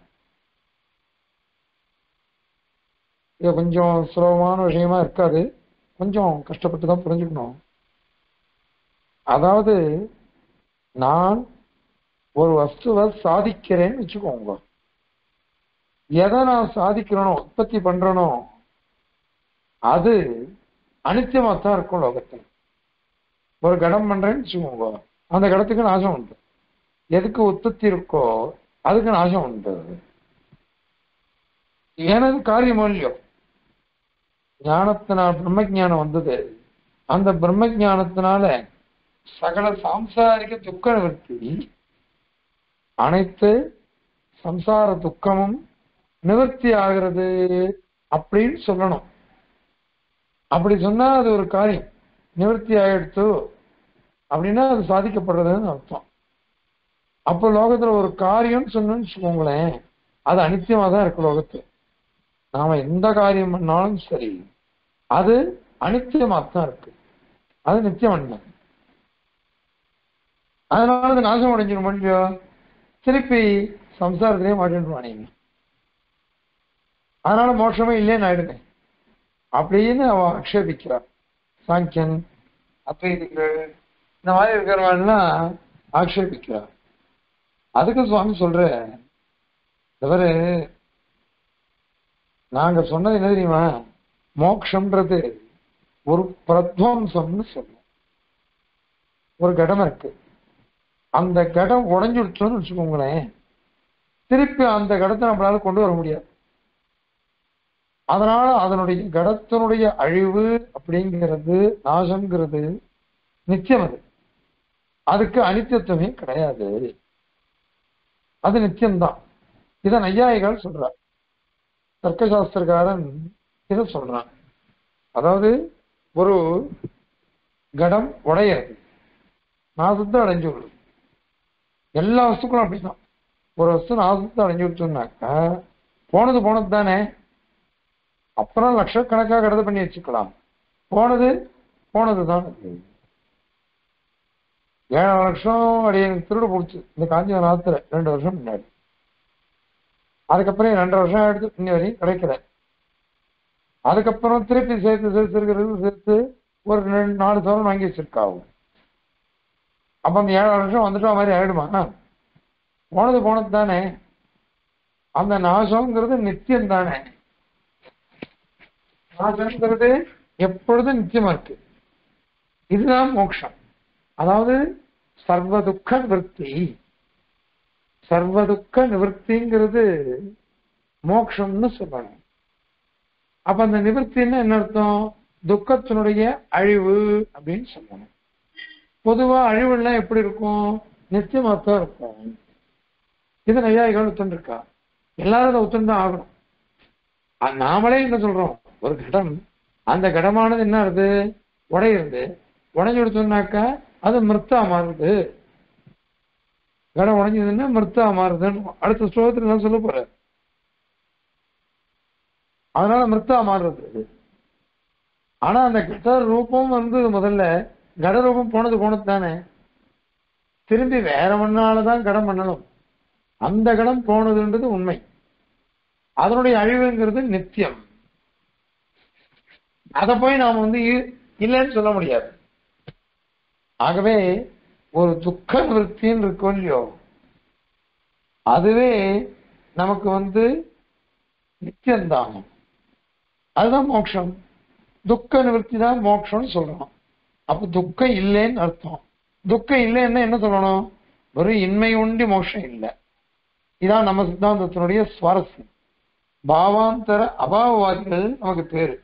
இது கொஞ்சம் சுலபமான விஷயமா இருக்காது கொஞ்சம் கஷ்டப்பட்டு தான் புரிஞ்சுக்கணும் அதாவது நான் ஒரு வஸ்துவை சாதிக்கிறேன்னு வச்சுக்கோங்க எதை நான் சாதிக்கிறேனோ உற்பத்தி பண்றேனோ அது அனித்தியமா தான் இருக்கும் லோகத்தில் ஒரு கடம் பண்றேன்னு வச்சுக்கோங்க அந்த கடத்துக்கு நாசம் உண்டு எதுக்கு உற்பத்தி இருக்கோ அதுக்கு நாசம் உண்டு எனது காரியமோ இல்லையோ ஞானத்தினால் பிரம்ம ஞானம் வந்தது அந்த பிரம்ம ஞானத்தினால சகல சாம்சாரிக துக்க நிவர்த்தி அனைத்து சம்சார துக்கமும் நிவர்த்தி ஆகிறது அப்படின்னு சொல்லணும் அப்படி சொன்னா அது ஒரு காரியம் நிவர்த்தி ஆயிடுத்து அப்படின்னா அது சாதிக்கப்படுறதுன்னு அர்த்தம் அப்போ லோகத்துல ஒரு காரியம்னு சொன்னோம்னு வச்சுக்கோங்களேன் அது அனித்தியமா தான் இருக்கு லோகத்து நாம எந்த காரியம் பண்ணாலும் சரி அது அனித்தியமா தான் இருக்கு அது நித்தியம் அல்ல அதனால அது நாசம் அடைஞ்சிடும் இல்லையோ திருப்பி சம்சாரத்திலேயே மாட்டிடுவானீங்க அதனால மோட்சமே இல்லைன்னு ஆயிடுங்க அப்படின்னு அவன் ஆக்ஷேபிக்கிறான் சாங்கியன் அத்வைதிகள் இந்த மாதிரி இருக்கிறவன்லாம் ஆக்ஷேபிக்கிறார் அதுக்கு சுவாமி சொல்ற தவறு நாங்க சொன்னது என்ன தெரியுமா மோக்ஷன்றது ஒரு பிரத்வம்சம்னு சொல்லுவோம் ஒரு கடம் இருக்கு அந்த கடம் உடஞ்சுடுச்சோன்னு வச்சுக்கோங்களேன் திருப்பி அந்த கடத்தை நம்மளால கொண்டு வர முடியாது அதனால அதனுடைய கடத்தினுடைய அழிவு அப்படிங்கிறது நாசம்ங்கிறது நித்தியம் அது அதுக்கு அனித்தியத்துவமே கிடையாது அது நித்தியம்தான் இதை நையாயிகள் சொல்றார் தர்க்கசாஸ்திரக்காரன் இதை சொல்றான் அதாவது ஒரு கடம் உடையிறது நாசத்தை அடைஞ்சு விடுது எல்லா வஸ்துக்களும் அப்படிதான் ஒரு வஸ்து நாசத்தை அடைஞ்சு விட்டோம்னாக்கா போனது போனது தானே அப்புறம் லட்சக்கணக்காக கடது பண்ணி வச்சுக்கலாம் போனது போனது தான் ஏழு லட்சம் அடி எனக்கு திருடு போடுச்சு இந்த காஞ்சிபுரம் ஆத்துல ரெண்டு வருஷம் முன்னாடி அதுக்கப்புறம் ரெண்டு வருஷம் ஆயிடுச்சு இன்னி வரையும் கிடைக்கல அதுக்கப்புறம் திருப்பி சேர்த்து சேர்த்து இருக்கிறது சேர்த்து ஒரு ரெண்டு நாலு சவரம் வாங்கி வச்சிருக்காவும் அப்ப அந்த ஏழு வருஷம் வந்துட்டா மாதிரி ஆயிடுமா போனது போனது தானே அந்த நாசம்ங்கிறது நித்தியம் தானே நாசம்ங்கிறது எப்பொழுதும் நிச்சயமா இருக்கு இதுதான் மோட்சம் அதாவது சர்வ துக்க நிவர்த்தி சர்வ துக்க நிவர்த்திங்கிறது மோட்சம்னு சொல்லணும் அப்ப அந்த நிவர்த்தின்னா என்ன அர்த்தம் துக்கத்தினுடைய அழிவு அப்படின்னு சொல்லணும் பொதுவா அழிவுலாம் எப்படி இருக்கும் நிச்சயமா தான் இருக்கும் இது நையாயிகள் ஒத்துருக்கா எல்லாரும் அதை ஒத்துந்தான் ஆகணும் அ- நாமளே என்ன சொல்றோம் ஒரு கடம் அந்த கடமானது என்ன ஆகுது உடையிறது உடைஞ்சு கொடுத்தோம்னாக்கா அது மிருத்தா மாறுது கடம் உடைஞ்சதுன்னா மிருத்தா மாறுதுன்னு அடுத்த ஸ்லோகத்துல நான் சொல்ல போறேன் அதனால மிருத்தா மாறுறது அது. ஆனா அந்த கட ரூபம் வந்து முதல்ல கட ரூபம் போனது போனது தானே திரும்பி வேற மண்ணாலதான் கடம் பண்ணணும் அந்த கடம் போனதுன்றது உண்மை அதனுடைய அழிவுங்கிறது நித்தியம் அதை போய் நாம வந்து இ- இல்லைன்னு சொல்ல முடியாது ஆகவே ஒரு துக்க நிவர்த்தின்னு இருக்கும் இல்லையோ அதுவே நமக்கு வந்து நித்தியம்தான் அதுதான் மோட்சம் துக்க நிவர்த்தி தான் மோட்சம்னு சொல்றோம் அப்ப துக்கம் இல்லைன்னு அர்த்தம் துக்கம் இல்லைன்னா என்ன சொல்லணும் ஒரு இன்மை உண்டி மோட்சம் இல்லை இதான் நம்ம சித்தாந்தத்தினுடைய சுவாரஸ்யம் பாவாந்தர அபாவவாதிகள் நமக்கு பேரு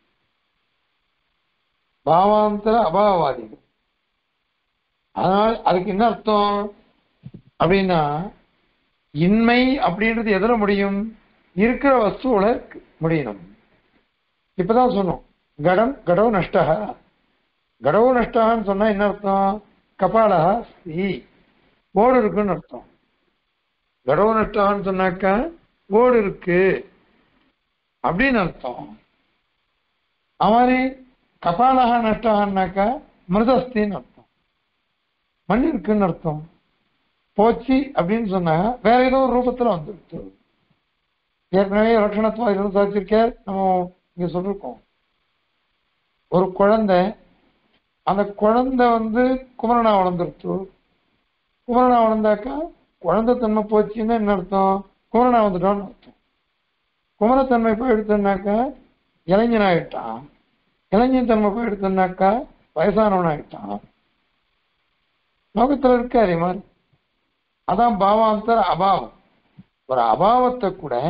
பாவாந்தர அபாவவாதிகள் அதனால் அதுக்கு என்ன அர்த்தம் அப்படின்னா இன்மை அப்படின்றது எதுல முடியும் இருக்கிற வஸ்துவோட முடியணும் இப்பதான் சொன்னோம் கடம் கடவு நஷ்டக கடவு நஷ்டகான்னு சொன்னா என்ன அர்த்தம் கபாலா ஸ்ரீ ஓடு இருக்குன்னு அர்த்தம் கடவு நஷ்டகான்னு சொன்னாக்கா ஓடு இருக்கு அப்படின்னு அர்த்தம் அவரு கபாலகா நஷ்டகான்னாக்கா மிருதஸ்தின்னு அர்த்தம் மண் இருக்குன்னு அர்த்தம் போச்சு அப்படின்னு சொன்னா வேற ஏதோ ஒரு ரூபத்துல வந்துருச்சு ஏற்கனவே லட்சணத்துவம் இருந்து சாதிச்சிருக்கார் நம்ம இங்க சொல்லிருக்கோம் ஒரு குழந்தை அந்த குழந்தை வந்து குமரனா வளர்ந்துருச்சு குமரனா வளர்ந்தாக்கா குழந்தை தன்மை போச்சுன்னா என்ன அர்த்தம் குமரனா வந்துட்டான்னு அர்த்தம் குமரத்தன்மை போய் எடுத்தோம்னாக்கா இளைஞன் ஆயிட்டான் இளைஞன் தன்மை போய் எடுத்தோம்னாக்கா வயசானவன் ஆயிட்டான் லோகத்துல இருக்கு அதே மாதிரி அதான் பாவாந்தர அபாவம் ஒரு அபாவத்தை கூட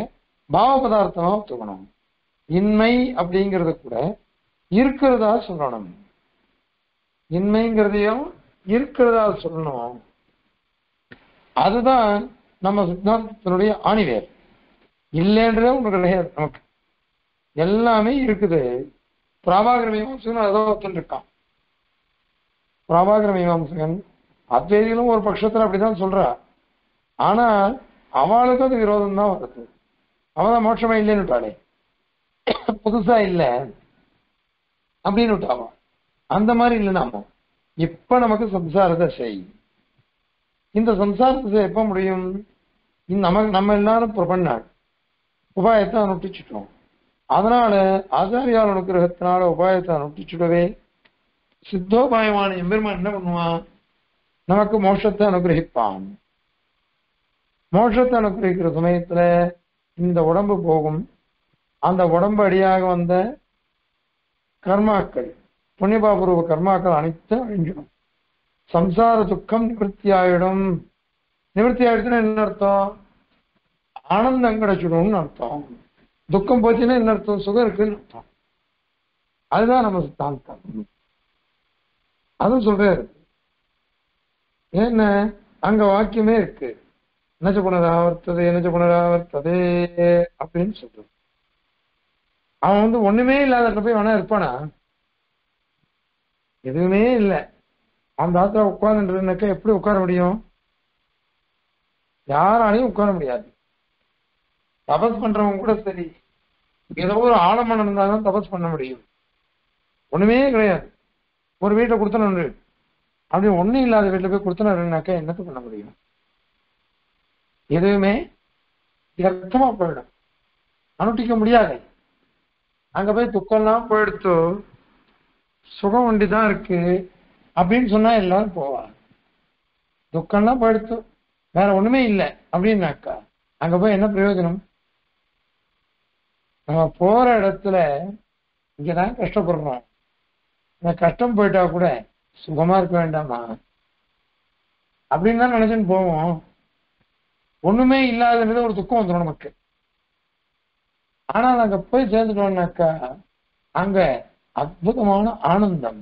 பாவ பதார்த்தமா ஒத்துக்கணும் இன்மை அப்படிங்கறது கூட இருக்கிறதா சொல்லணும் இன்மைங்கிறதையும் இருக்கிறதா சொல்லணும் அதுதான் நம்ம சித்தாந்தத்தினுடைய ஆணிவேர் இல்லைன்றதே ஒண்ணு கிடையாது நமக்கு எல்லாமே இருக்குது பிராபாகர மீமாம்சகன் ஏதோ ஒருத்தன் இருக்கான் பிராபாகர மீமாம்சகன் அத்வைதிகளும் ஒரு பட்சத்துல அப்படிதான் சொல்றா ஆனா அவளுக்கு அது விரோதம் தான் வருது அவதான் மோட்சமே இல்லைன்னு விட்டாளே புதுசா இல்ல அப்படின்னு விட்டாவா அந்த மாதிரி இல்லை நாம இப்ப நமக்கு சம்சாரத்தை செய் இந்த சம்சாரத்தை எப்ப முடியும் இந்த நம்ம நம்ம எல்லாரும் பிரபன்னாள் உபாயத்தை அனுஷ்டிச்சுட்டோம் அதனால ஆச்சாரியால் அனுகிரகத்தினால உபாயத்தை அனுஷ்டிச்சுடவே சித்தோபாயமான எம்பெருமான் என்ன பண்ணுவான் நமக்கு மோட்சத்தை அனுகிரகிப்பான் மோட்சத்தை அனுகிரகிக்கிற சமயத்துல இந்த உடம்பு போகும் அந்த உடம்பு அடியாக வந்த கர்மாக்கள் புண்ணியபாபூர்வ கர்மாக்கள் அனைத்தும் அழிஞ்சிடும் சம்சார துக்கம் நிவர்த்தி ஆயிடும் நிவர்த்தி ஆயிடுச்சுன்னா என்ன அர்த்தம் ஆனந்தம் கிடைச்சிடும்னு அர்த்தம் துக்கம் போச்சுன்னா என்ன அர்த்தம் சுகம் இருக்குன்னு அர்த்தம் அதுதான் நம்ம சித்தாந்தம் அதுவும் சொல்றாரு என்ன அங்க வாக்கியமே இருக்கு என்னச்ச புனராவர்த்தது என்னச்ச புனராவர்த்தது அப்படின்னு சொல்றது அவன் வந்து ஒண்ணுமே இல்லாத இடத்துல போய் வேணா இருப்பானா எதுவுமே இல்லை அந்த ஆத்திர உட்கார்ந்துருந்தாக்கா எப்படி உட்கார முடியும் யாராலையும் உட்கார முடியாது தபஸ் பண்றவங்க கூட சரி ஏதோ ஒரு ஆலமனம் இருந்தாதான் தபஸ் பண்ண முடியும் ஒண்ணுமே கிடையாது ஒரு வீட்டை கொடுத்தனு அப்படி ஒண்ணும் இல்லாத வீட்டுல போய் கொடுத்தனாக்கா என்னத்த பண்ண முடியும் எதுவுமே வியர்த்தமா போயிடும் அனுட்டிக்க முடியாது அங்க போய் துக்கம்லாம் போயிடுத்து சுகம் ஒண்டி தான் இருக்கு அப்படின்னு சொன்னா எல்லாரும் போவாங்க துக்கம்லாம் போயிடுத்து வேற ஒண்ணுமே இல்லை அப்படின்னாக்கா அங்க போய் என்ன பிரயோஜனம் நம்ம போற இடத்துல இங்கதான் கஷ்டப்படுறோம் இந்த கஷ்டம் போயிட்டா கூட சுகமா இருக்க வேண்டாமா அப்படின்னு தான் நினைச்சுன்னு போவோம் ஒண்ணுமே இல்லாதது ஒரு துக்கம் வந்துடும் நமக்கு ஆனால் அங்க போய் சேர்ந்துட்டோம்னாக்கா அங்க அற்புதமான ஆனந்தம்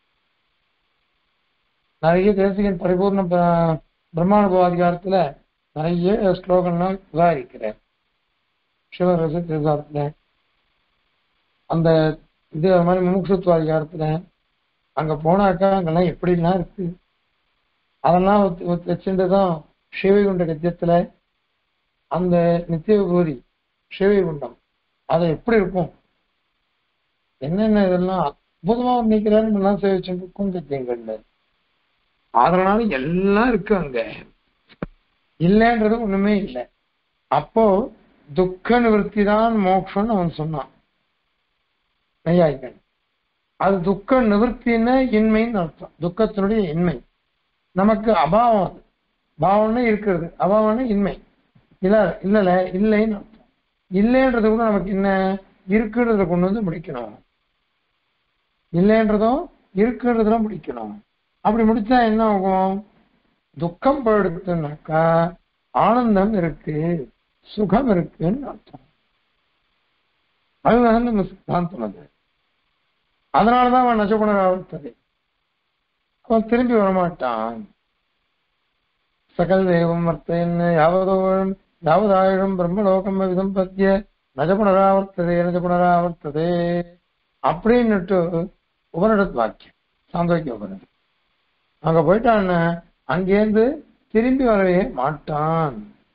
நிறைய தேசிகன் பரிபூர்ண ப- பிரம்மானுபவாதிகாரத்துல நிறைய ஸ்லோகம்லாம் உதாரிக்கிறார் சிவரசத்துல அந்த இது அது மாதிரி முமுட்சுத்துவாதிகாரத்துல அங்க போனாக்கா அங்கெல்லாம் எப்படிலாம் இருக்கு அதெல்லாம் வச்சு- வச்சு- வச்சுட்டு தான் சிவகுண்ட கத்தியத்துல அந்த நித்திய விபூதி சிவகுண்டம் அது எப்படி இருக்கும் என்னென்ன இதெல்லாம் அற்புதமா நிக்கிறான்னு எல்லாம் சேவிச்சுட்டு இருக்கும் கத்தியங்கள்ல அதனால எல்லாம் இருக்கு அங்க இல்லைன்றது ஒண்ணுமே இல்லை அப்போ துக்க நிவர்த்தி தான் மோட்சம்னு அவன் சொன்னான் நையாயிக்கன் அது துக்க நிவர்த்தின்னு இன்மைன்னு அர்த்தம் துக்கத்தினுடைய இன்மை நமக்கு அபாவம் அது பாவம்னு இருக்கிறது அபாவம்னு இன்மை இல்ல இல்லல இல்லைன்னு அர்த்தம் இல்லைன்றது கூட நமக்கு என்ன இருக்குன்றத கொண்டு வந்து முடிக்கணும் இல்லைன்றதும் இருக்குன்றதுல முடிக்கணும் அப்படி முடிச்சா என்ன ஆகும் துக்கம் போயிடுத்துனாக்கா ஆனந்தம் இருக்கு சுகம் இருக்குன்னு அர்த்தம் அதுதான் நம்ம சித்தாந்தம் அது அதனாலதான் அவன் நஜகுணர் ஆவர்த்தது அவன் திரும்பி வரமாட்டான் சகல தேவம் வர்த்தன் யாவதோழும் யாவதாயிரம் பிரம்மலோகம் விசம்பத்திய நஜ புனராவர்த்ததே நஜ புனராவர்த்ததே அப்படின்னுட்டு உபனிடத் வாக்கியம் சாந்தோக்கிய உபனிடம் அங்க போயிட்டான் அங்கேருந்து திரும்பி வரவே மாட்டான்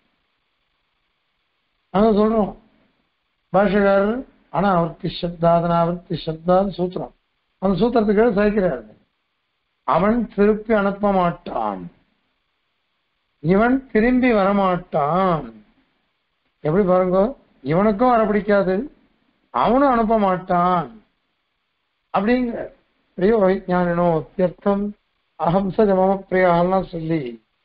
அங்க சொல்றோம் பாஷகாரர் அனாவர்த்தி சப்தாத் அனாவர்த்தி சப்தாத் சூத்திரம் அந்த சூத்திரத்துக்கு சகிக்கிறாரு அவன் திருப்பி அனுப்ப மாட்டான் இவன் திரும்பி வரமாட்டான் எப்படி பாருங்க இவனுக்கும் வர பிடிக்காது அவனும் அனுப்ப மாட்டான் அப்படிங்கிற பிரியோ வைஜானினோ அத்தியர்த்தம் அஹம்ச மம பிரியாலாம் சொல்லி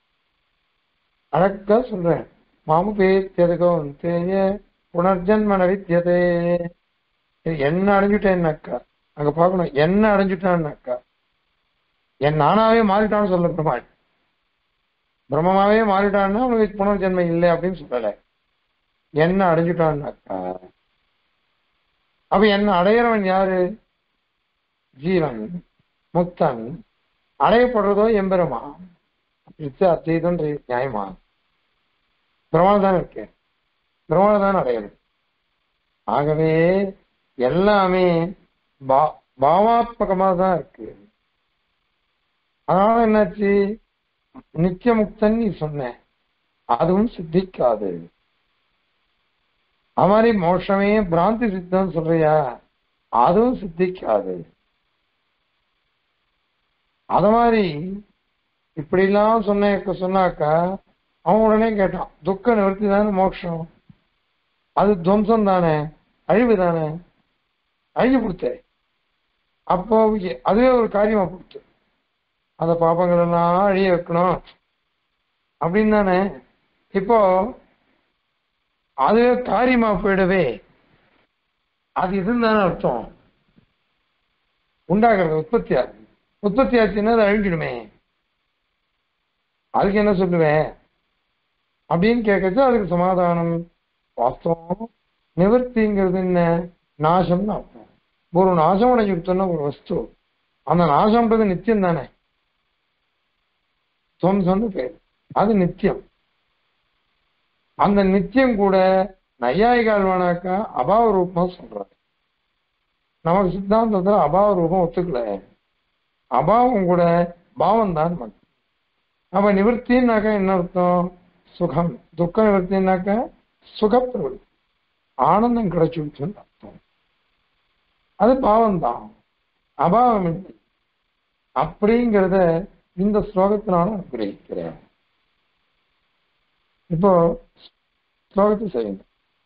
அழகா சொல்றேன் மாமுபேத்தியதுகோ தேய புனர்ஜன்ம நவித்தியதே இது என்ன அடைஞ்சுட்டேன்னாக்கா அங்க பார்க்கணும் என்ன அடைஞ்சுட்டான்னாக்கா என் நானாவே மாறிட்டான்னு சொல்ல பெருமாள் பிரம்மமாவே மாறிட்டான்னா அவனுக்கு புனர்ஜென்மம் இல்லை அப்படின்னு சொல்லல என்ன அடைஞ்சிட்டான்னாக்கா அப்ப என்ன அடையிறவன் யாரு ஜீவன் முக்தன் அடையப்படுறதோ எம்பெருமா இது அத்வைதம் நியாயமா பிரமாணம் தானே இருக்கு பிரமாணம் தான் அடையணும் ஆகவே எல்லாமே பா- பாவாத்மகமா தான் இருக்கு அதனால என்னாச்சு நித்திய முக்தன் நீ சொன்ன அதுவும் சித்திக்காது அது மாதிரி மோட்சமே பிராந்தி சித்தம் சொல்றியா அதுவும் சித்திக்காது அத மாதிரி இப்படிலாம் சொன்ன சொன்னாக்கா அவன் உடனே கேட்டான் துக்க நிவர்த்தி தானே மோட்சம் அது துவம்சம் தானே அழிவு தானே அழிஞ்சு கொடுத்தே அப்போ எ- அதுவே ஒரு காரியமா கொடுத்து அந்த பாப்பங்கள் எல்லாம் அழிய வைக்கணும் அப்படின்னு தானே இப்போ அதுவே காரியமா போயிடவே அது இதுன்னு தானே அர்த்தம் உண்டாகிறது உற்பத்தி ஆகுது உற்பத்தி ஆச்சுன்னா அது அழிஞ்சிடுமே அதுக்கு என்ன சொல்லுவேன் அப்படின்னு கேட்கச்சு அதுக்கு சமாதானம் வாஸ்தவம் நிவர்த்திங்கிறது என்ன நாசம்னு அர்த்தம் ஒரு நாசம் அடைஞ்சுட்டோம்னா ஒரு வஸ்து அந்த நாசம்ன்றது நித்தியம் தானே துவம்சம்னு பேர் அது நித்தியம் அந்த நித்தியம் கூட நையாயிகால் வேணாக்கா அபாவ ரூபமா சொல்றாரு நமக்கு சித்தாந்தத்துல அபாவ ரூபம் ஒத்துக்கல அபாவம் கூட பாவம் தான் மட்டும் அப்ப நிவர்த்தின்னாக்கா என்ன அர்த்தம் சுகம் துக்க நிவர்த்தினாக்கா சுக பிரவருத்தி ஆனந்தம் கிடைச்சுடுச்சுன்னு அர்த்தம் அது பாவம் தான் அபாவம் இல்லை அப்படிங்கிறத இந்த ஸ்லோகத்தினால அனுகிரகிக்கிறேன் இப்போ ஸ்லோகத்தை செய்யுங்க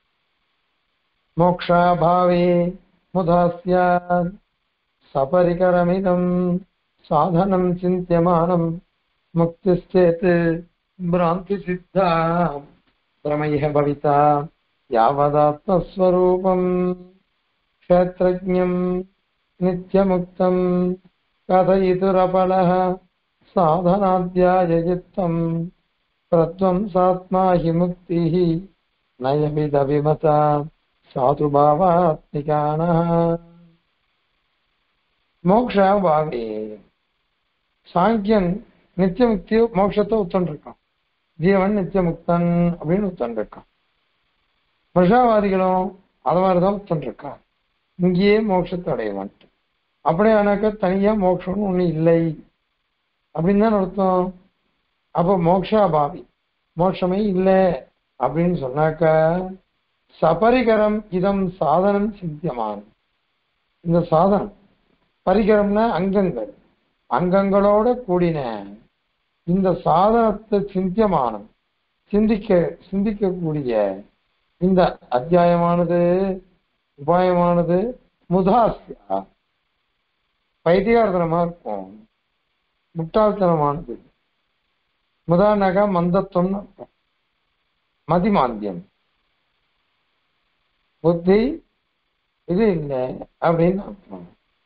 மோக்ஷாபாவே முதா ஸ்யாத் சபரிகரமிதம் சாதனம் சிந்தியமானம் முக்திश्चेत् भ्रान्ति सिद्धा प्रमयः भविता यावदात्मस्वरूपम् क्षेत्रज्ञम् नित्यमुक्तम् कथयितुरपलः साधनाध्याययुक्तम् प्रध्वंसात्मा हि मुक्तिः नयमिदभिमता साधु भावात्मिकानः மோக்ஷாபாவே சாங்கியன் நித்திய முக்தி மோட்சத்தை உத்தண்டிருக்கான் ஜீவன் நித்திய முக்தன் அப்படின்னு உத்தண்டிருக்கான் வருஷாவாதிகளும் அது மாதிரிதான் உத்தண்டிருக்கான் இங்கேயே மோட்சத்தை அடையவான் அப்படியானாக்கா தனியா மோட்சம்னு ஒண்ணு இல்லை அப்படின்னு தான் அர்த்தம் அப்போ மோக்ஷாபாவி மோட்சமே இல்லை அப்படின்னு சொன்னாக்கா சபரிகரம் இதம் சாதனம் சித்தியமான் இந்த சாதனம் பரிகரம்னா அங்கங்கள் அங்கங்களோட கூடின இந்த சாதனத்தை சிந்தியமானம் சிந்திக்க சிந்திக்கக்கூடிய இந்த அத்தியாயமானது உபாயமானது முதாசியா பைத்தியார்த்தனமா இருக்கும் முட்டாள்தனமானது முதானக மந்தத்துவம்னு அர்த்தம் மதிமாந்தியம் புத்தி இது இல்லை அப்படின்னு அர்த்தம்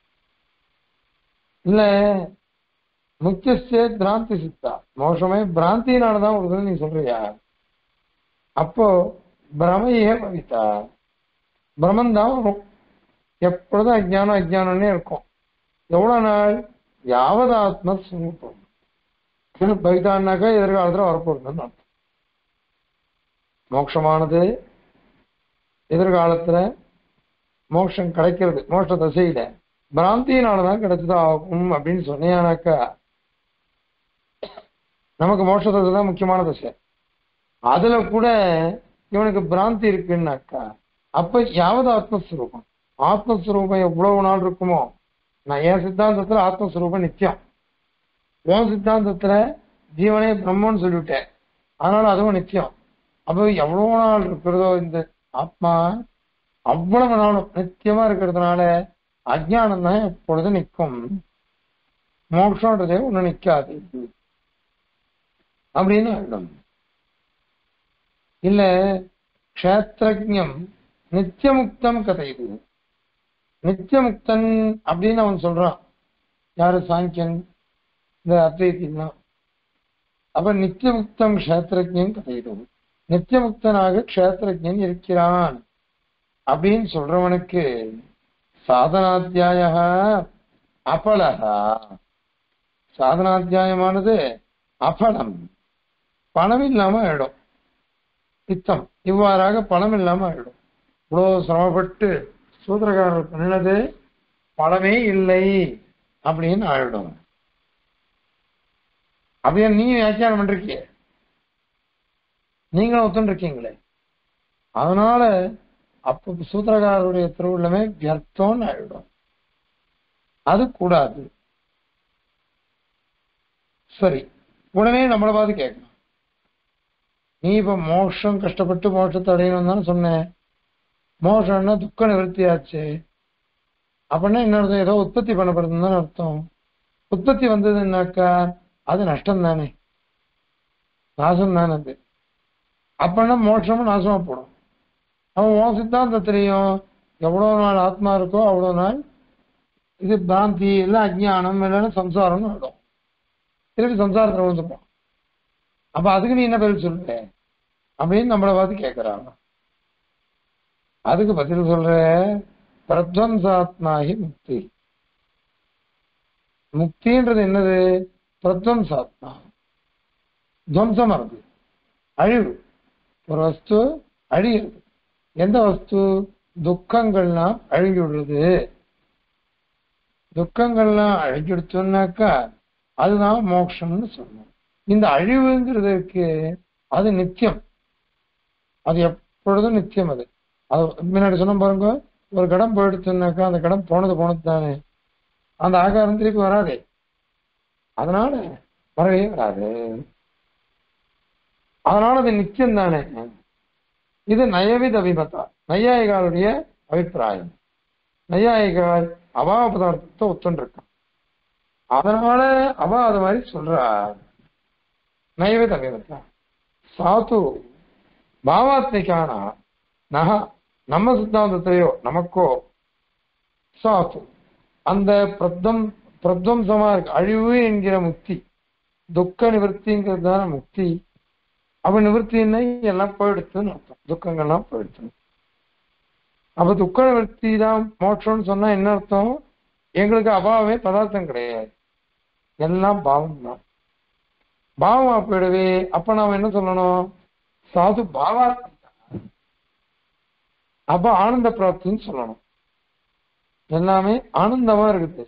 இல்ல முக்கியஸ்டே பிராந்தி சித்தா மோஷமே பிராந்தினாலதான் வருதுன்னு நீ சொல்றியா அப்போ பிரமையே பவித்தா பிரமன் தான் வரும் எப்பொழுதும் அஜ்ஞானம் அஜ்ஞானம்னே இருக்கும் எவ்வளவு நாள் யாவது ஆத்மஸ்வரூபம் பவிதான்னாக்கா எதிர்காலத்துல வரப்போகுதுன்னு அர்த்தம் மோட்சமானது எதிர்காலத்துல மோட்சம் கிடைக்கிறது மோட்ச தசையில பிராந்தியினாலதான் கிடைச்சதா ஆகும் அப்படின்னு சொன்னியானாக்கா நமக்கு மோட்ச தசை தான் முக்கியமான தசை அதுல கூட இவனுக்கு பிராந்தி இருக்குன்னாக்கா அப்ப யாவது ஆத்மஸ்வரூபம் ஆத்மஸ்வரூபம் எவ்வளவு நாள் இருக்குமோ நான் என் சித்தாந்தத்துல ஆத்மஸ்வரூபம் நித்தியம் உன் சித்தாந்தத்துல ஜீவனே பிரம்மன்னு சொல்லிவிட்டேன் அதனால அதுவும் நித்தியம் அப்போ எவ்வளவு நாள் இருக்கிறதோ இந்த ஆத்மா அவ்வளவு நாளும் நித்தியமா இருக்கிறதுனால அஜ்ஞானம் தான் எப்பொழுதும் நிற்கும் மோட்சம்ன்றதே ஒண்ணு நிக்காது அப்படின்னு ஆயிடும் இல்ல க்ஷேத்திரஜம் நித்தியமுக்தம் கதை இது நித்தியமுக்தன் அப்படின்னு அவன் சொல்றான் யாரு சாங்கியன் இந்த அத்வைத்தின் அப்ப நித்தியமுக்தம் க்ஷேத்திரஜம் கதையிடும் நித்தியமுக்தனாக க்ஷேத்திரஜன் இருக்கிறான் அப்படின்னு சொல்றவனுக்கு சாதனாத்தியாய அபலகா சாதனாத்தியாயமானது அபலம் பணம் இல்லாம ஆயிடும் சித்தம் இவ்வாறாக பணம் இல்லாம ஆயிடும் இவ்வளவு சிரமப்பட்டு சூத்திரக்காரர் பண்ணினது பணமே இல்லை அப்படின்னு ஆயிடும் அப்படியே நீ வியாக்கியானம் பண்றீங்க நீங்களும் ஒத்துன்னு இருக்கீங்களே அதனால அப்ப சூத்திரக்காரருடைய திருவுள்ளமே வியர்த்தம்னு ஆயிடும் அது கூடாது சரி உடனே நம்மளை பார்த்து கேட்கணும் நீ இப்ப மோட்சம் கஷ்டப்பட்டு மோட்சத்தை அடையணும் தானே சொன்னேன் மோஷம்னா துக்க நிவர்த்தி ஆச்சு அப்படின்னா என்ன அர்த்தம் ஏதோ உற்பத்தி பண்ணப்படுதுன்னு தானே அர்த்தம் உற்பத்தி வந்ததுன்னாக்கா அது நஷ்டம் தானே நாசம் தானே அது அப்படின்னா மோட்சமும் நாசமா போடும் அவன் உன் சித்தாந்தத்திலையும் எவ்வளவு நாள் ஆத்மா இருக்கோ அவ்வளவு நாள் இது பிராந்தி இல்லை அஜ்ஞானம் இல்லைன்னா சம்சாரம்னு ஆயிடும் திருப்பி சம்சாரத்தில் விழுந்துப்போம் அப்ப அதுக்கு நீ என்ன பதில் சொல்லுவ அப்படின்னு நம்மளை பார்த்து கேட்கிறாங்க அதுக்கு பதில் சொல்ற பிரத்வம்சாத்மாகி முக்தி முக்தின்றது என்னது பிரத்வம்சாத்மா துவம்சம் வருது அழிவு ஒரு வஸ்து அழியுது எந்த வஸ்து துக்கங்கள்லாம் அழிஞ்சு விடுறது துக்கங்கள்லாம் அழிஞ்சுடுச்சோன்னாக்கா அதுதான் மோட்சம்னு சொல்லணும் இந்த அழிவுங்கிறது இருக்கு அது நித்தியம் அது எப்பொழுதும் நித்தியம் அது அது முன்னாடி சொன்ன பாருங்க ஒரு கடம் போயிடுச்சுன்னாக்கா அந்த கடம் போனது போனது தானே அந்த ஆகாரம் திருப்பி வராதே அதனால வரவே வராது அதனால அது நித்தியம் தானே இது நயவித அபிமதா நையாயிகாளுடைய அபிப்பிராயம் நையாயிகால் அபாவ பதார்த்தத்தை ஒத்துண்டிருக்கான் அதனால அவ அது மாதிரி சொல்றா நைவேத அபிமதா சாத்து பாவாத்மிகானா நக நம்ம சித்தாந்தத்திலேயோ நமக்கோ சாத்து அந்த பிரத்தம் பிரத்வம்சமா இருக்கு அழிவு என்கிற முக்தி துக்க நிவர்த்திங்கிறது தானே முக்தி அப்ப நிவர்த்தின்னா எல்லாம் போயிடுத்துன்னு அர்த்தம் துக்கங்கள்லாம் போயிடுத்து அப்ப துக்க நிவர்த்தி தான் மோட்சம்னு சொன்னா என்ன அர்த்தம் எங்களுக்கு அபாவமே பதார்த்தம் கிடையாது எல்லாம் பாவம் தான் பாவமா போயிடவே அப்ப நாம என்ன சொல்லணும் சாது பாவாத்மிகா அப்ப ஆனந்த பிராப்தின்னு சொல்லணும் எல்லாமே ஆனந்தமா இருக்குது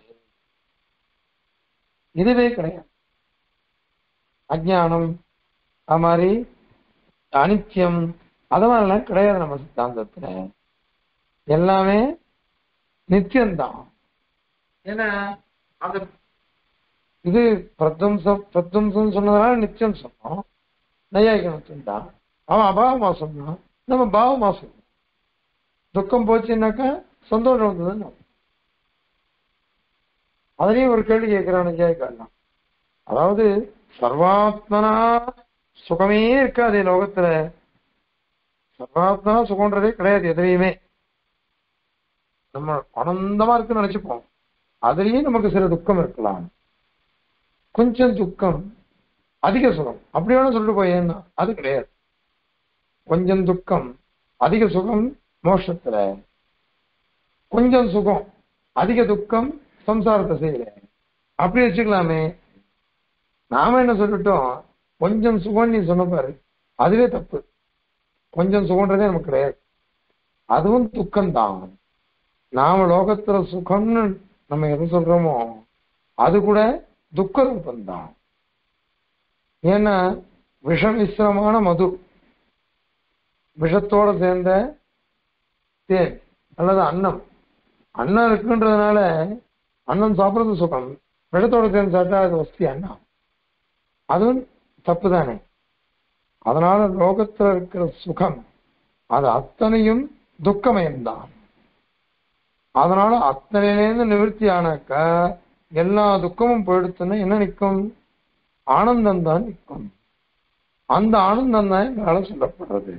இதுவே கிடையாது அஜ்ஞானம் அது மாதிரி அனித்தியம் அது மாதிரிலாம் கிடையாது நம்ம சித்தாந்தத்துல எல்லாமே நித்தியம்தான் ஏன்னா அந்த இது பிரத்வம்சம் பிரத்வம்சம் சொன்னதுனால நித்தியம் சொன்னோம் நையாயிக நித்தியம் தான் அவன் அபாவமா சொன்னான் நம்ம பாவமா சொன்னோம் துக்கம் போச்சுன்னாக்கா சந்தோஷம் வந்ததுன்னு அர்த்தம். அதுலயும் ஒரு கேள்வி கேட்கிறான் நையாயிக்கலாம் அதாவது சர்வாத்மனா சுகமே இருக்காது லோகத்துல சர்வாத்மனா சுகம்ன்றதே கிடையாது எதுலையுமே நம்ம ஆனந்தமா இருக்குன்னு நினைச்சுப்போம் அதுலயும் நமக்கு சில துக்கம் இருக்கலாம் கொஞ்சம் துக்கம் அதிக சுகம் அப்படி வேணா சொல்லிட்டு போயேன்னா அது கிடையாது கொஞ்சம் துக்கம் அதிக சுகம் மோட்சத்துல கொஞ்சம் சுகம் அதிக துக்கம் சம்சாரத்தை செய்யல அப்படி வச்சுக்கலாமே நாம என்ன சொல்லிட்டோம் கொஞ்சம் சுகம் நீ சொன்ன பாரு அதுவே தப்பு கொஞ்சம் சுகம்ன்றதே நமக்கு கிடையாது அதுவும் துக்கம் தான் நாம லோகத்துல சுகம்னு நம்ம எது சொல்றோமோ அது கூட துக்க ரூபந்தான் ஏன்னா விஷமிஸ்ரமான மது விஷத்தோட சேர்ந்த தேன் அல்லது அன்னம் அன்னம் இருக்குன்றதுனால அன்னம் சாப்பிடுறது சுகம் விஷத்தோட சேர்ந்து சாப்பிட்டா அது வசதி அன்னம் அதுவும் தப்பு தானே அதனால லோகத்துல இருக்கிற சுகம் அது அத்தனையும் துக்கமயம்தான் அதனால அத்தனையிலேருந்து நிவர்த்தி ஆனாக்கா எல்லா துக்கமும் போயிடுச்சுன்னா என்ன நிற்கும் ஆனந்தம் தான் நிற்கும் அந்த ஆனந்தம் தான் எங்களால சொல்லப்படுறது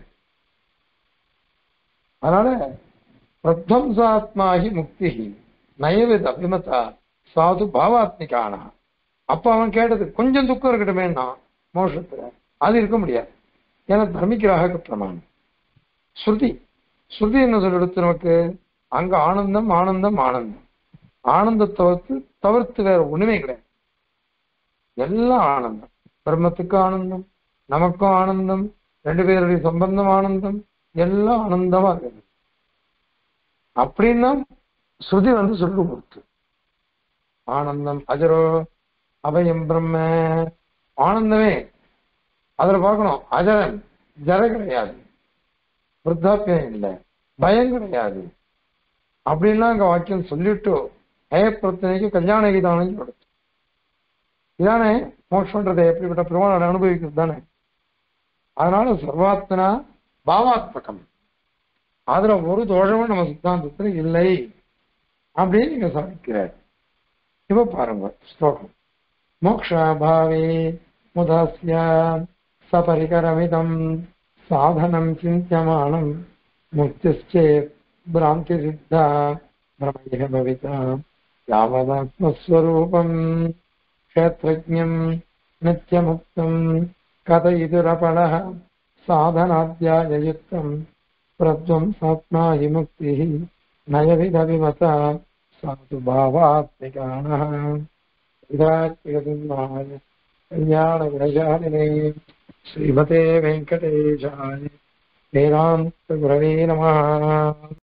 அதனால பிரத்வம்சாத்மாகி முக்தி நயவித அபிமதா சாது பாவாத்மிகானா அப்ப அவன் கேட்டது கொஞ்சம் துக்கம் இருக்கட்டுமேன்னா மோஷத்துல அது இருக்க முடியாது ஏன்னா தர்மிக்கிராக பிரமாணம் ஸ்ருதி ஸ்ருதி என்ன சொல்லிடுத்து நமக்கு அங்க ஆனந்தம் ஆனந்தம் ஆனந்தம் ஆனந்தத்தை தவிர்த்து தவிர்த்து வேற ஒண்ணுமே கிடையாது எல்லாம் ஆனந்தம் பிரம்மத்துக்கும் ஆனந்தம் நமக்கும் ஆனந்தம் ரெண்டு பேருடைய சம்பந்தம் ஆனந்தம் எல்லாம் ஆனந்தமா இருக்குது அப்படின்னா ஸ்ருதி வந்து சொல்லு கொடுத்து ஆனந்தம் அஜரோ அபயம் பிரம்ம ஆனந்தமே அதுல பார்க்கணும் அஜரன் ஜர கிடையாது விருத்தாப்பியம் இல்லை பயம் கிடையாது அப்படின்லாம் அங்க வாக்கியம் சொல்லிட்டு ஹயப்பிரத்தனைக்கு கல்யாண கீதானம் கொடுத்து இதானே மோட்சம்ன்றதை எப்படிப்பட்ட பிரமாணம் அனுபவிக்கிறது தானே அதனால சர்வாத்மனா பாவாத்மகம் அதுல ஒரு தோஷமும் நம்ம சித்தாந்தத்துல இல்லை அப்படின்னு நீங்க சாதிக்கிறார் இப்ப பாருங்க ஸ்லோகம் மோக்ஷாபாவே முதாஸ்ய சபரிகரமிதம் சாதனம் சிந்தியமானம் முக்திச்சேத் பிராந்தி சித்தா பிரமய பவிதா யாவதாத்மஸ்வரூபம் क्षेत्रज्ञम् नित्यमुक्तम् कथयितुरपणः साधनाध्याययुक्तम् प्रध्वंसात्मा हि मुक्तिः नयविधविमता साधु भावात्मिकाणः इदात्मिकसिंहाय कल्याणगुणशालिने श्रीमते वेङ्कटेशाय वेदान्तगुरवे नमः